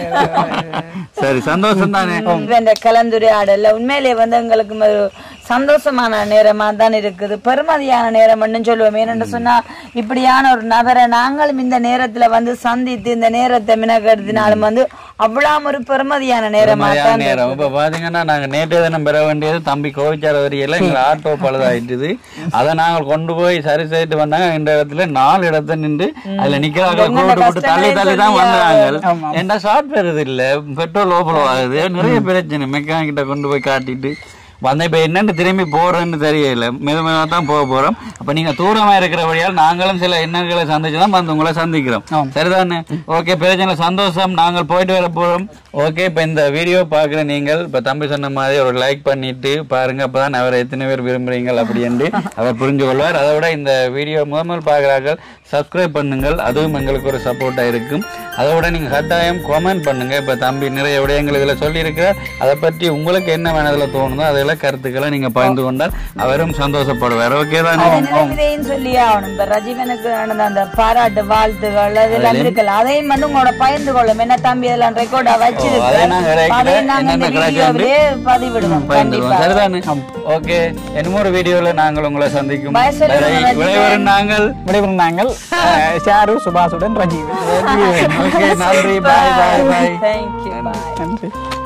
சரி சந்தோஷம் தானே இந்த கலந்துரையாடல உண்மையிலே வந்து எங்களுக்கு ஒரு சந்தோஷமான நேரமா தான் இருக்குது பெருமதியான நேரம்னு சொல்லுவோம் ஏன்னு சொன்னா இப்படியான ஒரு நபரை நாங்களும் இந்த நேரத்துல வந்து சந்தித்து இந்த நேரத்தை மினக்கெடுத்தினாலும் வந்து அவ்வளவு ஒரு பெருமதியான நேரமா மதியான தான் நேரம் இப்ப பாத்தீங்கன்னா நாங்க நேற்றைய தினம் பெற வேண்டியது தம்பி கோவிச்சார வரையில எங்க ஆட்டோ பழுதாயிட்டுது அதை நாங்கள் கொண்டு போய் சரி செய்துட்டு வந்தாங்க இந்த இடத்துல நாலு இடத்த நின்று அதுல நிக்கிறாங்க கூட்டு போட்டு தள்ளி தள்ளி தான் வந்தாங்க ஏன்டா ஷார்ட் பெறுது இல்ல பெட்ரோல் ஓபல் ஆகுது நிறைய பிரச்சனை மெக்கானிக் கிட்ட கொண்டு போய் காட்டிட்டு வந்த இப்ப என்னன்னு திரும்பி போறேன்னு தெரியல மெது மெதுவா தான் போக போறோம் அப்ப நீங்க தூரமா இருக்கிறபடியால் நாங்களும் சில எண்ணங்களை சந்திச்சு தான் வந்து உங்களை சந்திக்கிறோம் சரிதானே ஓகே பிரச்சனை சந்தோஷம் நாங்கள் போயிட்டு வர போறோம் ஓகே இப்ப இந்த வீடியோ பாக்குற நீங்கள் இப்ப தம்பி சொன்ன மாதிரி ஒரு லைக் பண்ணிட்டு பாருங்க அப்பதான் அவரை எத்தனை பேர் விரும்புறீங்கள் அப்படின்ட்டு அவர் புரிஞ்சு கொள்வார் அதை விட இந்த வீடியோ முதல் பார்க்குறார்கள் சப்ஸ்கிரைப் பண்ணுங்கள் அதுவும் எங்களுக்கு ஒரு சப்போர்ட்டா இருக்கும் அதை விட நீங்க கட்டாயம் கமெண்ட் பண்ணுங்க இப்ப தம்பி நிறைய விடயங்கள் இதுல சொல்லியிருக்கிறார் அதை பற்றி உங்களுக்கு என்ன மனதுல தோணுதோ அதெல்லாம் கருத்துக்களை நீங்க பகிர்ந்து கொண்டால் அவரும் சந்தோஷப்படுவார் ஓகே தானே இதையும் சொல்லி ஆகணும் இந்த ரஜீவனுக்கு நடந்த அந்த பாராட்டு வாழ்த்துகள் அதெல்லாம் இருக்குல்ல அதையும் வந்து உங்களோட பகிர்ந்து கொள்ளும் என்ன தம்பி இதெல்லாம் ரெக்கார்டா அதை நாங்க வச்சிருக்கு இடையில அதையும் நாங்க இந்த என்னென்ன கிடைக்குது வீடியோவிலே பதிவிடுவோம் பகிர்ந்துருவோம் கண்டிப்பா சரிதானே ஓகே இன்னொரு வீடியோல நாங்கள் உங்களை சந்திக்கும் Bye சொல்லுங்க, வரை ரஜினி. விடைபெறும் நாங்கள் விடைபெறும் நாங்கள் அஹ், ஷாரு சுபாஷுடன் ரஜீவ் ஓகே நன்றி பாய் பாய் பாய் தேங்க்யூ பாய் நன்றி